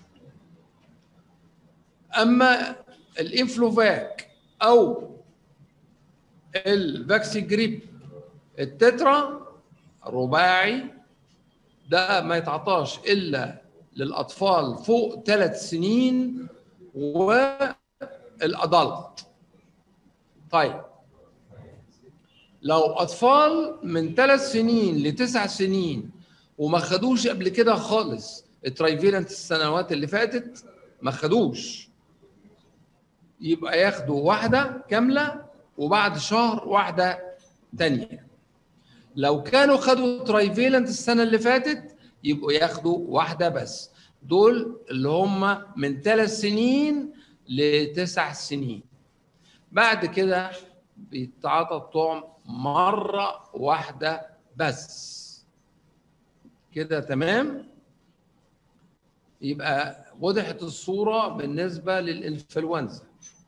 اما الانفلوفاك او الفاكسي جريب التترا رباعي ده ما يتعطاش الا للاطفال فوق ثلاث سنين والادلت طيب لو اطفال من ثلاث سنين لتسع سنين وما خدوش قبل كده خالص الترايفيلنت السنوات اللي فاتت ما خدوش يبقى ياخدوا واحده كامله وبعد شهر واحده تانية لو كانوا خدوا ترايفيلنت السنه اللي فاتت يبقوا ياخدوا واحده بس دول اللي هم من ثلاث سنين لتسع سنين بعد كده بيتعاطى الطعم مره واحده بس كده تمام يبقى وضحت الصوره بالنسبه للانفلونزا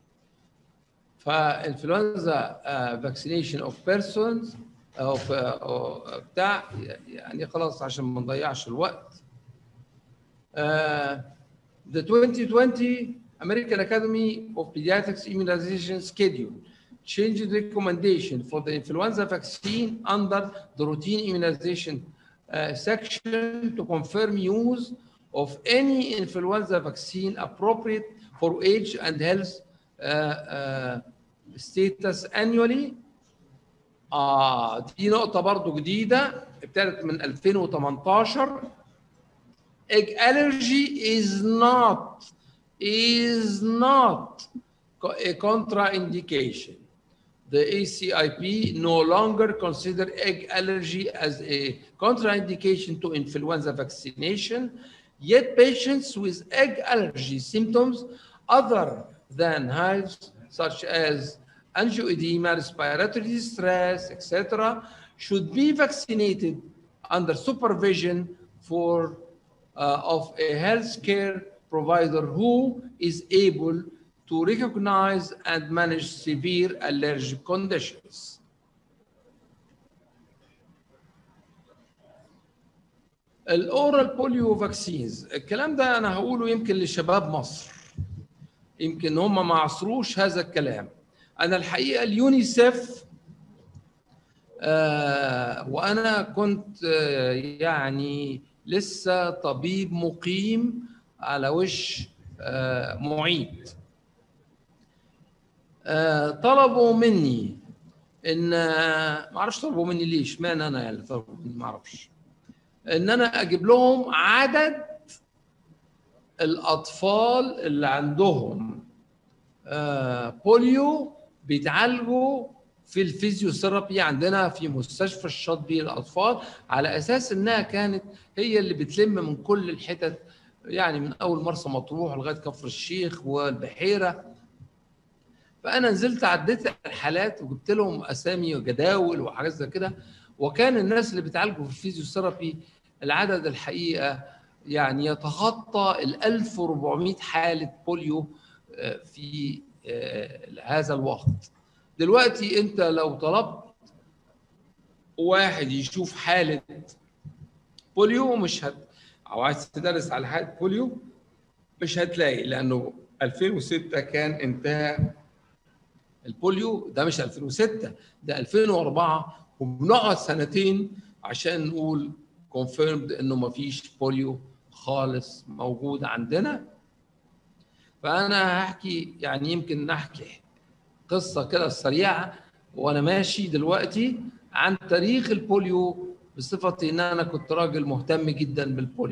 فانفلونزا فاكسينيشن اوف بيرسونز او بتاع يعني خلاص عشان ما نضيعش الوقت uh, the 2020 American Academy of Pediatrics Immunization Schedule changed recommendation for the influenza vaccine under the routine immunization uh, section to confirm use of any influenza vaccine appropriate for age and health uh, uh, status annually آه دي نقطة برضو جديدة ابتدت من 2018 egg allergy is not is not a contraindication. The ACIP no longer consider egg allergy as a contraindication to influenza vaccination Yet patients with egg allergy symptoms other than hives, such as angioedema, respiratory distress, etc., should be vaccinated under supervision for uh, of a healthcare provider who is able to recognize and manage severe allergic conditions. الاورال بوليو فاكسينز الكلام ده انا هقوله يمكن لشباب مصر يمكن هم ما عصروش هذا الكلام انا الحقيقه اليونيسيف آه وانا كنت آه يعني لسه طبيب مقيم على وش آه معيد آه طلبوا مني ان ما اعرفش طلبوا مني ليش مان انا يعني طلبوا مني ما اعرفش ان انا اجيب لهم عدد الاطفال اللي عندهم آه بوليو بيتعالجوا في الفيزيوثيرابي عندنا في مستشفى الشاطبي للاطفال على اساس انها كانت هي اللي بتلم من كل الحتت يعني من اول مرسى مطروح لغايه كفر الشيخ والبحيره فانا نزلت عديت الحالات وجبت لهم اسامي وجداول وحاجات زي كده وكان الناس اللي بيتعالجوا في الفيزيوثيرابي العدد الحقيقه يعني يتخطى ال 1400 حاله بوليو في هذا الوقت دلوقتي انت لو طلبت واحد يشوف حاله بوليو مش هت او عايز تدرس على حاله بوليو مش هتلاقي لانه 2006 كان انتهى البوليو ده مش 2006 ده 2004 وبنقعد سنتين عشان نقول كونفيرمد انه ما فيش بوليو خالص موجود عندنا فانا هحكي يعني يمكن نحكي قصه كده سريعه وانا ماشي دلوقتي عن تاريخ البوليو بصفتي ان انا كنت راجل مهتم جدا بالبوليو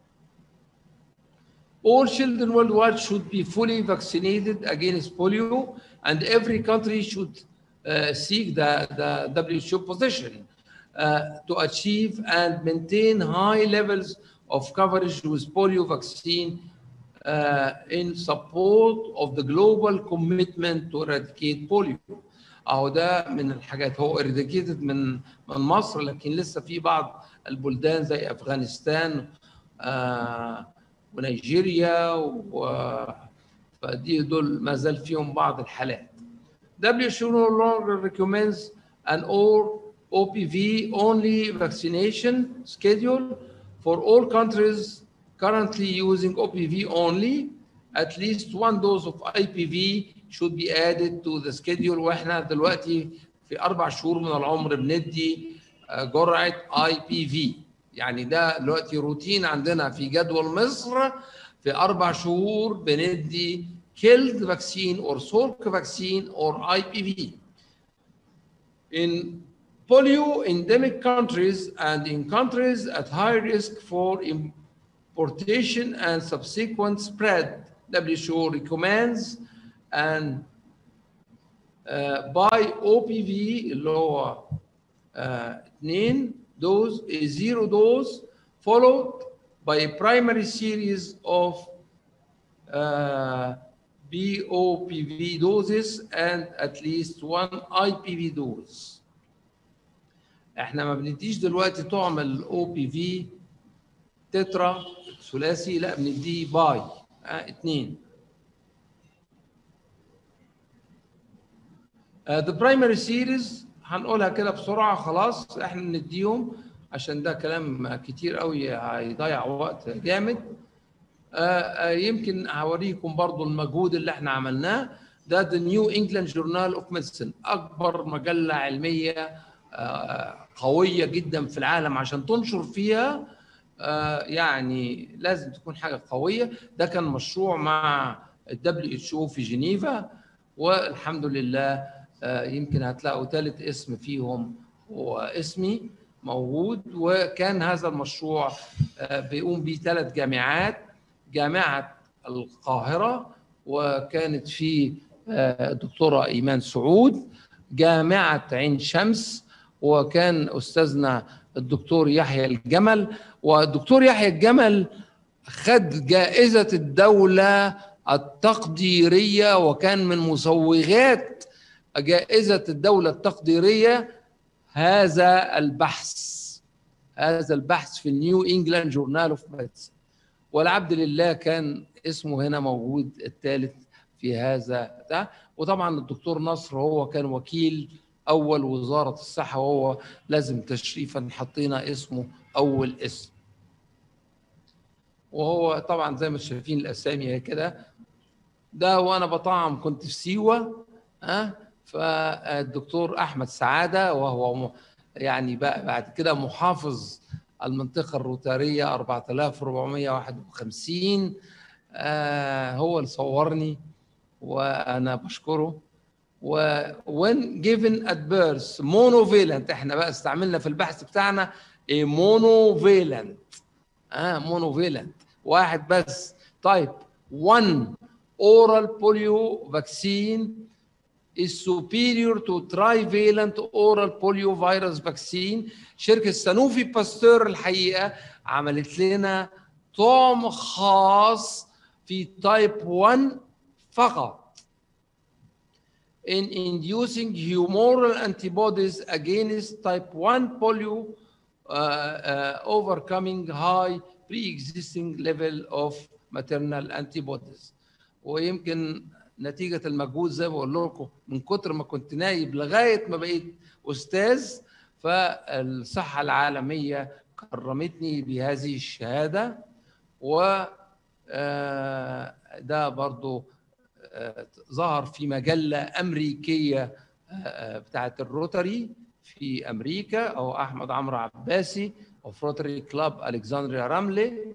All children worldwide should be fully vaccinated against polio, and every country should uh, seek the, the WHO position uh, to achieve and maintain high levels of coverage with polio vaccine uh, in support of the global commitment to eradicate polio. اهو ده من الحاجات هو eradicated من من مصر لكن لسه في بعض البلدان زي افغانستان آه ونيجيريا و فدي دول ما زال فيهم بعض الحالات. WHO no longer recommends an or OPV only vaccination schedule for all countries currently using OPV only. At least one dose of IPV should be added to the schedule واحنا دلوقتي في اربع شهور من العمر بندي جرعه IPV يعني ده دلوقتي روتين عندنا في جدول مصر في اربع شهور بندي killed vaccine or Salk vaccine or IPV. In polio endemic countries and in countries at high risk for importation and subsequent spread, WHO recommends and uh, by OPV اللي هو اثنين dose a zero dose followed by a primary series of uh, BOPV doses and at least one IPV dose. احنا ما بنديش دلوقتي طعم الاو بي في تترا ثلاثي لا بنديه باي اه اتنين. Uh, the primary series هنقولها كده بسرعه خلاص احنا نديهم عشان ده كلام كتير قوي هيضيع وقت جامد يمكن هوريكم برضو المجهود اللي احنا عملناه ده The New England Journal of Medicine أكبر مجلة علمية قوية جدا في العالم عشان تنشر فيها يعني لازم تكون حاجة قوية ده كان مشروع مع ال WHO في جنيفا والحمد لله يمكن هتلاقوا ثالث اسم فيهم هو اسمي موجود وكان هذا المشروع بيقوم به ثلاث جامعات جامعة القاهرة وكانت في الدكتورة إيمان سعود جامعة عين شمس وكان أستاذنا الدكتور يحيى الجمل والدكتور يحيى الجمل خد جائزة الدولة التقديرية وكان من مسوغات جائزة الدولة التقديرية هذا البحث هذا البحث في النيو انجلاند جورنال اوف ميديسن والعبد لله كان اسمه هنا موجود الثالث في هذا ده وطبعا الدكتور نصر هو كان وكيل اول وزاره الصحه وهو لازم تشريفا حطينا اسمه اول اسم وهو طبعا زي ما شايفين الاسامي هي كده ده وانا بطعم كنت في سيوه ها أه؟ فالدكتور احمد سعاده وهو يعني بقى بعد كده محافظ المنطقه الروتاريه 4451 آه هو اللي صورني وانا بشكره و when given at birth monovalent احنا بقى استعملنا في البحث بتاعنا a monovalent اه monovalent واحد بس طيب one oral polio vaccine is superior to trivalent oral poliovirus vaccine شركة سانوفي باستور الحقيقة عملت لنا طعم خاص في تايب 1 فقط in inducing humoral antibodies against type 1 polio uh, uh, overcoming high pre-existing level of maternal antibodies ويمكن نتيجة المجهود زي ما بقول لكم من كتر ما كنت نايب لغاية ما بقيت أستاذ فالصحة العالمية كرمتني بهذه الشهادة و ده برضو ظهر في مجلة أمريكية بتاعت الروتري في أمريكا أو أحمد عمرو عباسي أو روتري كلاب ألكسندريا راملي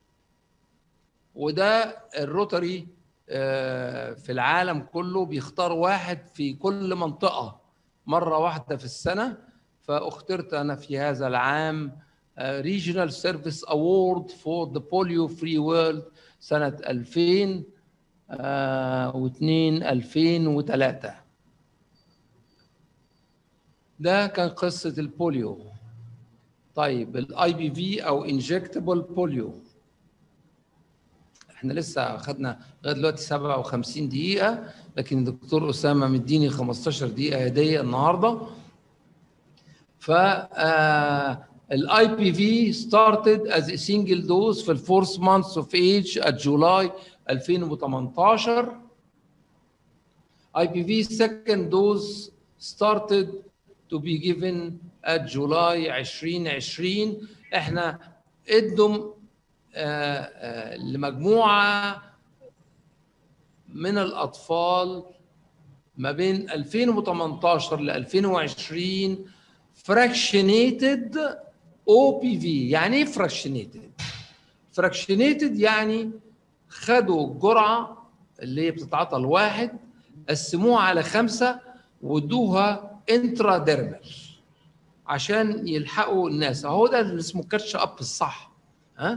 وده الروتري في العالم كله بيختار واحد في كل منطقة مرة واحدة في السنة فاخترت أنا في هذا العام Regional Service Award for the Polio Free World سنة 2002 2003 ده كان قصة البوليو طيب الاي بي في او انجكتبل بوليو احنا لسه اخذنا لغايه دلوقتي 57 دقيقه لكن الدكتور اسامه مديني 15 دقيقه هديه النهارده ف الاي بي في started as a single dose في الفورث months of age at July 2018 IPV second dose started to be given at July 2020 احنا ادم لمجموعه من الاطفال ما بين 2018 ل 2020 fractionated OPV يعني ايه fractionated؟ fractionated يعني خدوا الجرعه اللي هي بتتعاطى لواحد قسموها على خمسه وادوها انتراديرمال عشان يلحقوا الناس اهو ده اللي اسمه كاتش اب الصح ها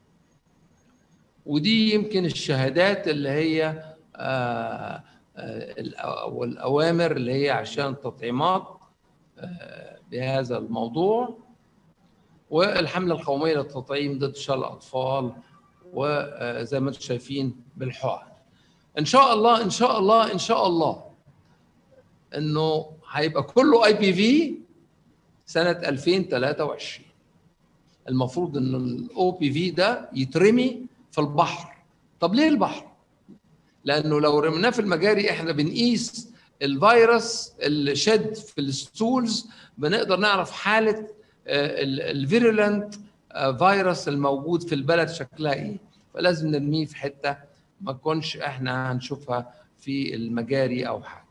ودي يمكن الشهادات اللي هي آه او الاوامر اللي هي عشان التطعيمات آه بهذا الموضوع والحمله القوميه للتطعيم ضد شلل الاطفال وزي ما انتم شايفين بالحقن ان شاء الله ان شاء الله ان شاء الله انه هيبقى كله اي بي في سنه 2023 المفروض ان الاو بي في ده يترمي في البحر طب ليه البحر لانه لو رميناه في المجاري احنا بنقيس الفيروس اللي شد في الستولز بنقدر نعرف حاله الفيرولنت فيروس الموجود في البلد شكلها ايه فلازم نرميه في حته ما تكونش احنا هنشوفها في المجاري او حاجه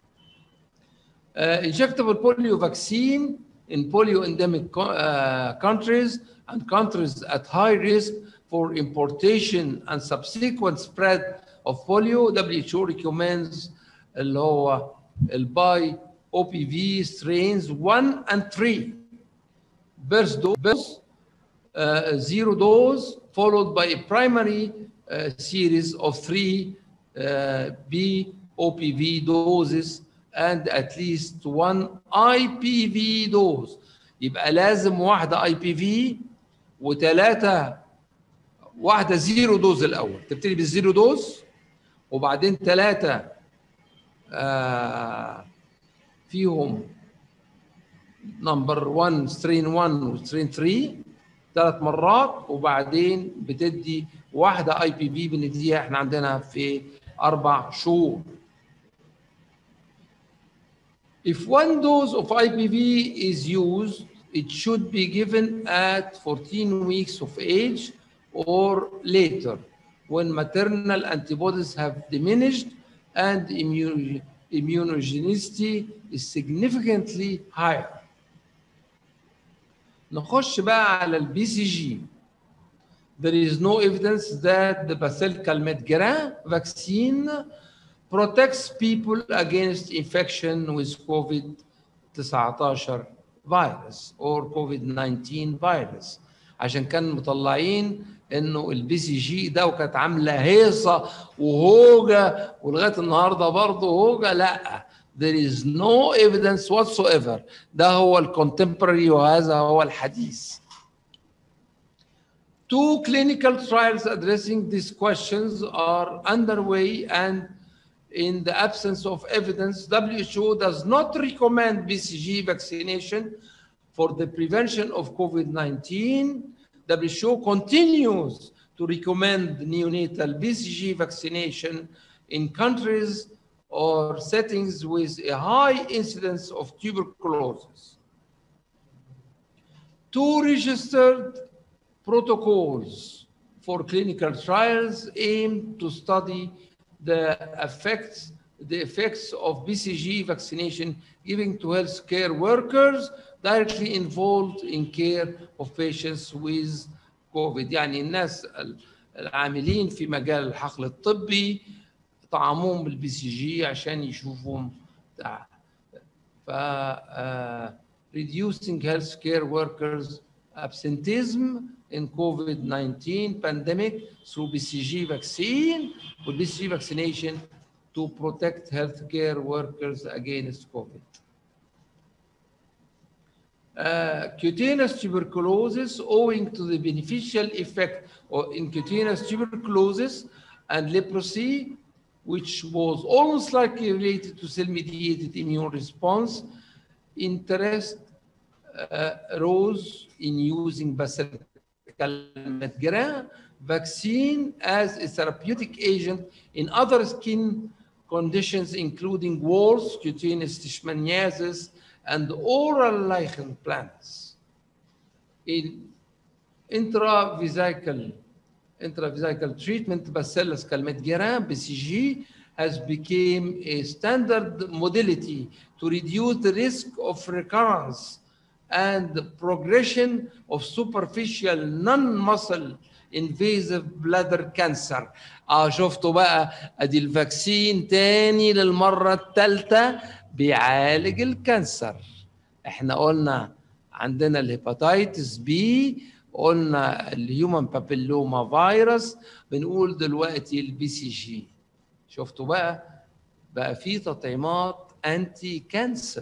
uh, injectable polio vaccine in polio endemic uh, countries and countries at high risk for importation and subsequent spread of polio WHO recommends اللي هو الباي OPV strains 1 and 3 burst dose uh, zero dose followed by a primary uh, series of three uh, B OPV doses and at least one IPV dose يبقى لازم واحدة IPV وثلاثة واحده زيرو دوز الاول تبتدي بالزيرو دوز وبعدين ثلاثه آه فيهم نمبر 1 سترين 1 وسترين 3 ثلاث مرات وبعدين بتدي واحده اي بي بي بنديها احنا عندنا في اربع شهور If one dose of IPV is used, it should be given at 14 weeks of age or later when maternal antibodies have diminished and immune, immunogenicity is significantly higher. نخش بقى على البي سي جي. There is no evidence that the Bacillus Medgrin vaccine protects people against infection with COVID-19 virus or COVID-19 virus. عشان كان مطلعين انه البي سي جي ده وكانت عامله هيصه وهوجه ولغايه النهارده برضه هوجه لا there is no evidence whatsoever ده هو الكونتمبرري وهذا هو الحديث Two clinical trials addressing these questions are underway and in the absence of evidence, WHO does not recommend BCG vaccination for the prevention of COVID-19. WHO continues to recommend neonatal BCG vaccination in countries or settings with a high incidence of tuberculosis. Two registered protocols for clinical trials aim to study the effects the effects of BCG vaccination given to healthcare workers directly involved in care of patients with COVID يعني الناس العاملين في مجال الحقل الطبي طعموهم بالبي سي جي عشان يشوفوهم ف uh, reducing healthcare workers absenteeism in COVID-19 pandemic through BCG vaccine or BCG vaccination to protect healthcare workers against COVID. Uh, cutaneous tuberculosis owing to the beneficial effect of in cutaneous tuberculosis and leprosy, which was almost likely related to cell-mediated immune response, interest uh, rose in using Bacillus Medgrin vaccine as a therapeutic agent in other skin conditions, including warts, cutaneous leishmaniasis, and oral lichen planus. In intravesical, intravesical treatment, Bacillus calmette-guerin, BCG, has become a standard modality to reduce the risk of recurrence and progression of superficial non-muscle invasive bladder cancer اه شفتوا بقى ادي الفاكسين تاني للمره الثالثه بيعالج الكانسر احنا قلنا عندنا الهيباتيتس بي قلنا الهيومن بابيلوما فيروس بنقول دلوقتي البي سي جي شفتوا بقى بقى في تطعيمات انتي كانسر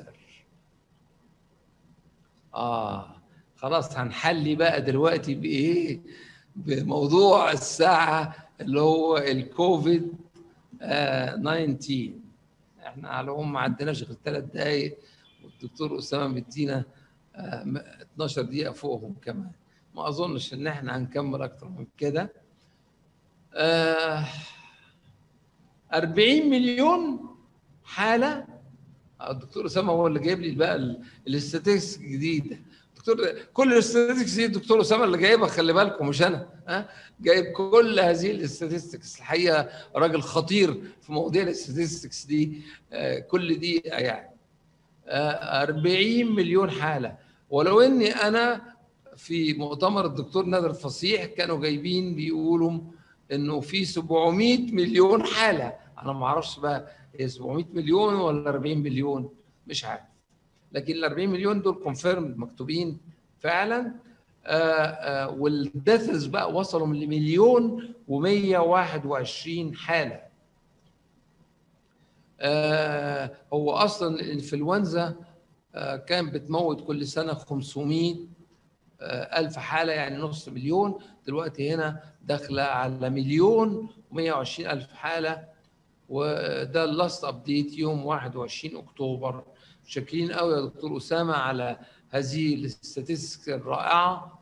اه خلاص هنحلي بقى دلوقتي بايه بموضوع الساعه اللي هو الكوفيد آه 19 احنا على العموم ما عندناش غير ثلاث دقائق والدكتور اسامه مدينا آه 12 دقيقه فوقهم كمان ما اظنش ان احنا هنكمل اكتر من كده آه 40 مليون حاله الدكتور اسامه هو اللي جايب لي بقى الاستاتيكس الجديده دكتور كل الاستاتيكس دي الدكتور اسامه اللي جايبها خلي بالكم مش انا ها جايب كل هذه الاستاتيكس الحقيقه راجل خطير في مواضيع الاستاتيكس دي آه كل دي يعني آه 40 مليون حاله ولو اني انا في مؤتمر الدكتور نادر فصيح كانوا جايبين بيقولوا انه في 700 مليون حاله انا ما اعرفش بقى هي 700 مليون ولا 40 مليون مش عارف لكن ال 40 مليون دول كونفيرم مكتوبين فعلا والديثز بقى وصلوا لمليون و121 حاله آه هو اصلا الانفلونزا آه كان بتموت كل سنه 500 ألف حالة يعني نص مليون دلوقتي هنا داخلة على مليون و120 ألف حالة وده اللاست أبديت يوم 21 أكتوبر شاكرين قوي يا دكتور أسامة على هذه الاستاتستيك الرائعة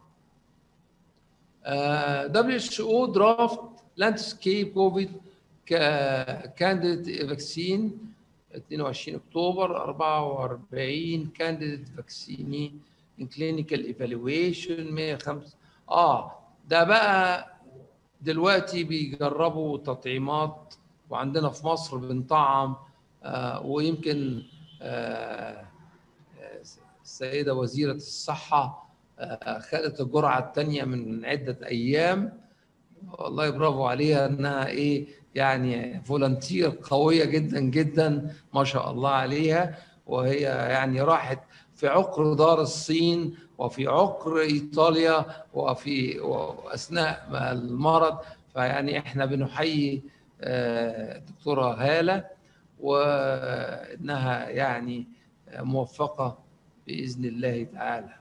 WHO draft landscape COVID candidate vaccine 22 اكتوبر 44 candidate vaccine in clinical evaluation 105 اه ده بقى دلوقتي بيجربوا تطعيمات وعندنا في مصر بنطعم آه ويمكن آه السيده وزيره الصحه آه خدت الجرعه الثانيه من عده ايام والله برافو عليها انها ايه يعني فولنتير قويه جدا جدا ما شاء الله عليها وهي يعني راحت في عقر دار الصين وفي عقر ايطاليا وفي اثناء المرض فيعني احنا بنحيي الدكتوره هاله وانها يعني موفقه باذن الله تعالى.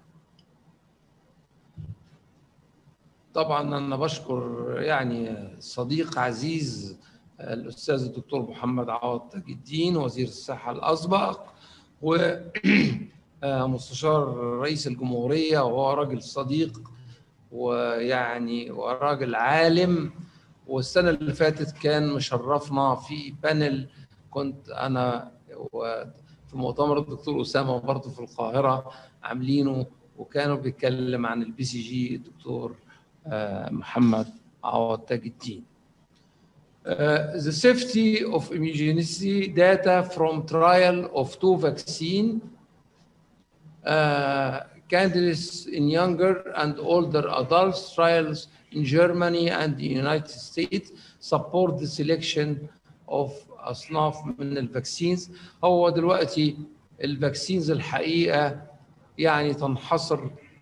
طبعا انا بشكر يعني صديق عزيز الاستاذ الدكتور محمد عوض تاج الدين وزير الصحه الاسبق ومستشار رئيس الجمهوريه وهو راجل صديق ويعني وراجل عالم والسنه اللي فاتت كان مشرفنا في بانل كنت انا في مؤتمر الدكتور اسامه برضه في القاهره عاملينه وكانوا بيتكلم عن البي سي جي الدكتور محمد عوض تاج الدين. Uh, the safety of immunogenicity data from trial of two vaccine uh, candidates in younger and older adults trials in Germany and the United States support the selection of أصناف من الفاكسينز هو دلوقتي الفاكسينز الحقيقة يعني تنحصر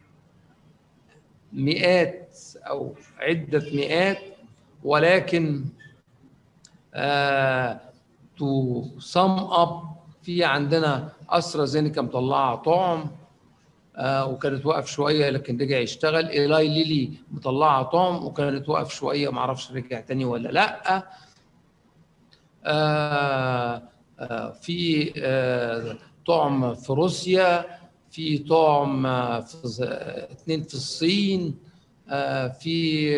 مئات او عده مئات ولكن تو سم اب في عندنا استرازينيكا مطلعه طعم آه وكانت واقف شويه لكن رجع يشتغل ايلاي ليلي مطلعه طعم وكانت واقف شويه ما اعرفش رجع تاني ولا لا آه آه في آه طعم في روسيا في طعم في اثنين في الصين في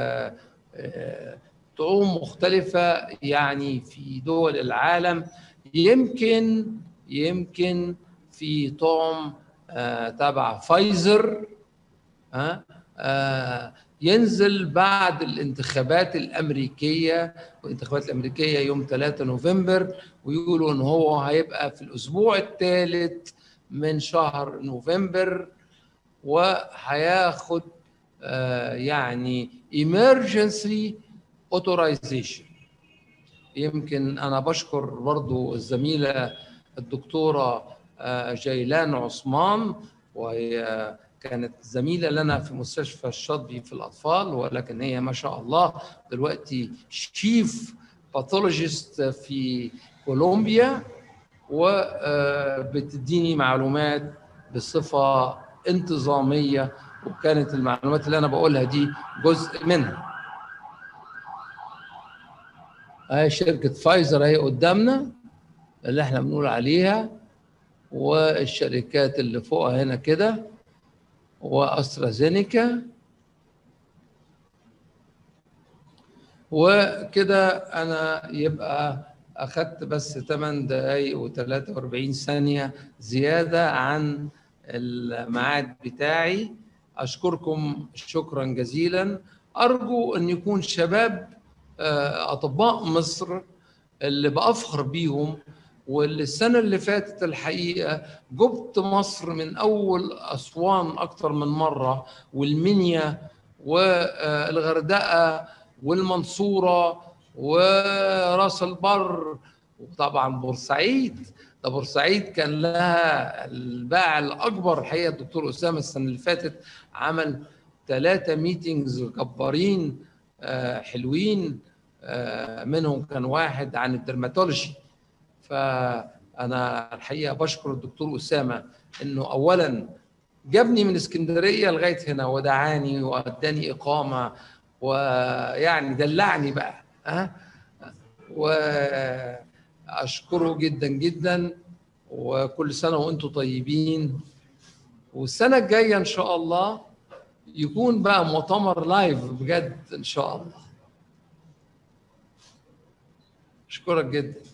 طعوم مختلفة يعني في دول العالم يمكن يمكن في طعم تبع فايزر ينزل بعد الانتخابات الأمريكية والانتخابات الأمريكية يوم 3 نوفمبر ويقولوا إن هو هيبقى في الأسبوع الثالث من شهر نوفمبر وهياخد آه يعني emergency authorization يمكن انا بشكر برضو الزميله الدكتوره آه جيلان عثمان وهي كانت زميله لنا في مستشفى الشاطبي في الاطفال ولكن هي ما شاء الله دلوقتي شيف باثولوجيست في كولومبيا وبتديني معلومات بصفة انتظامية وكانت المعلومات اللي أنا بقولها دي جزء منها هاي شركة فايزر اهي قدامنا اللي احنا بنقول عليها والشركات اللي فوقها هنا كده واسترازينيكا وكده انا يبقى اخذت بس 8 دقايق و43 ثانيه زياده عن الميعاد بتاعي اشكركم شكرا جزيلا ارجو ان يكون شباب اطباء مصر اللي بافخر بيهم واللي السنه اللي فاتت الحقيقه جبت مصر من اول اسوان اكتر من مره والمنيا والغردقه والمنصوره وراس البر وطبعا بورسعيد ده بورسعيد كان لها الباع الاكبر الحقيقه الدكتور اسامه السنه اللي فاتت عمل ثلاثه ميتنجز جبارين حلوين منهم كان واحد عن الدرماتولوجي فانا الحقيقه بشكر الدكتور اسامه انه اولا جابني من اسكندريه لغايه هنا ودعاني واداني اقامه ويعني دلعني بقى ها واشكره جدا جدا وكل سنه وانتم طيبين والسنه الجايه ان شاء الله يكون بقى مؤتمر لايف بجد ان شاء الله اشكرك جدا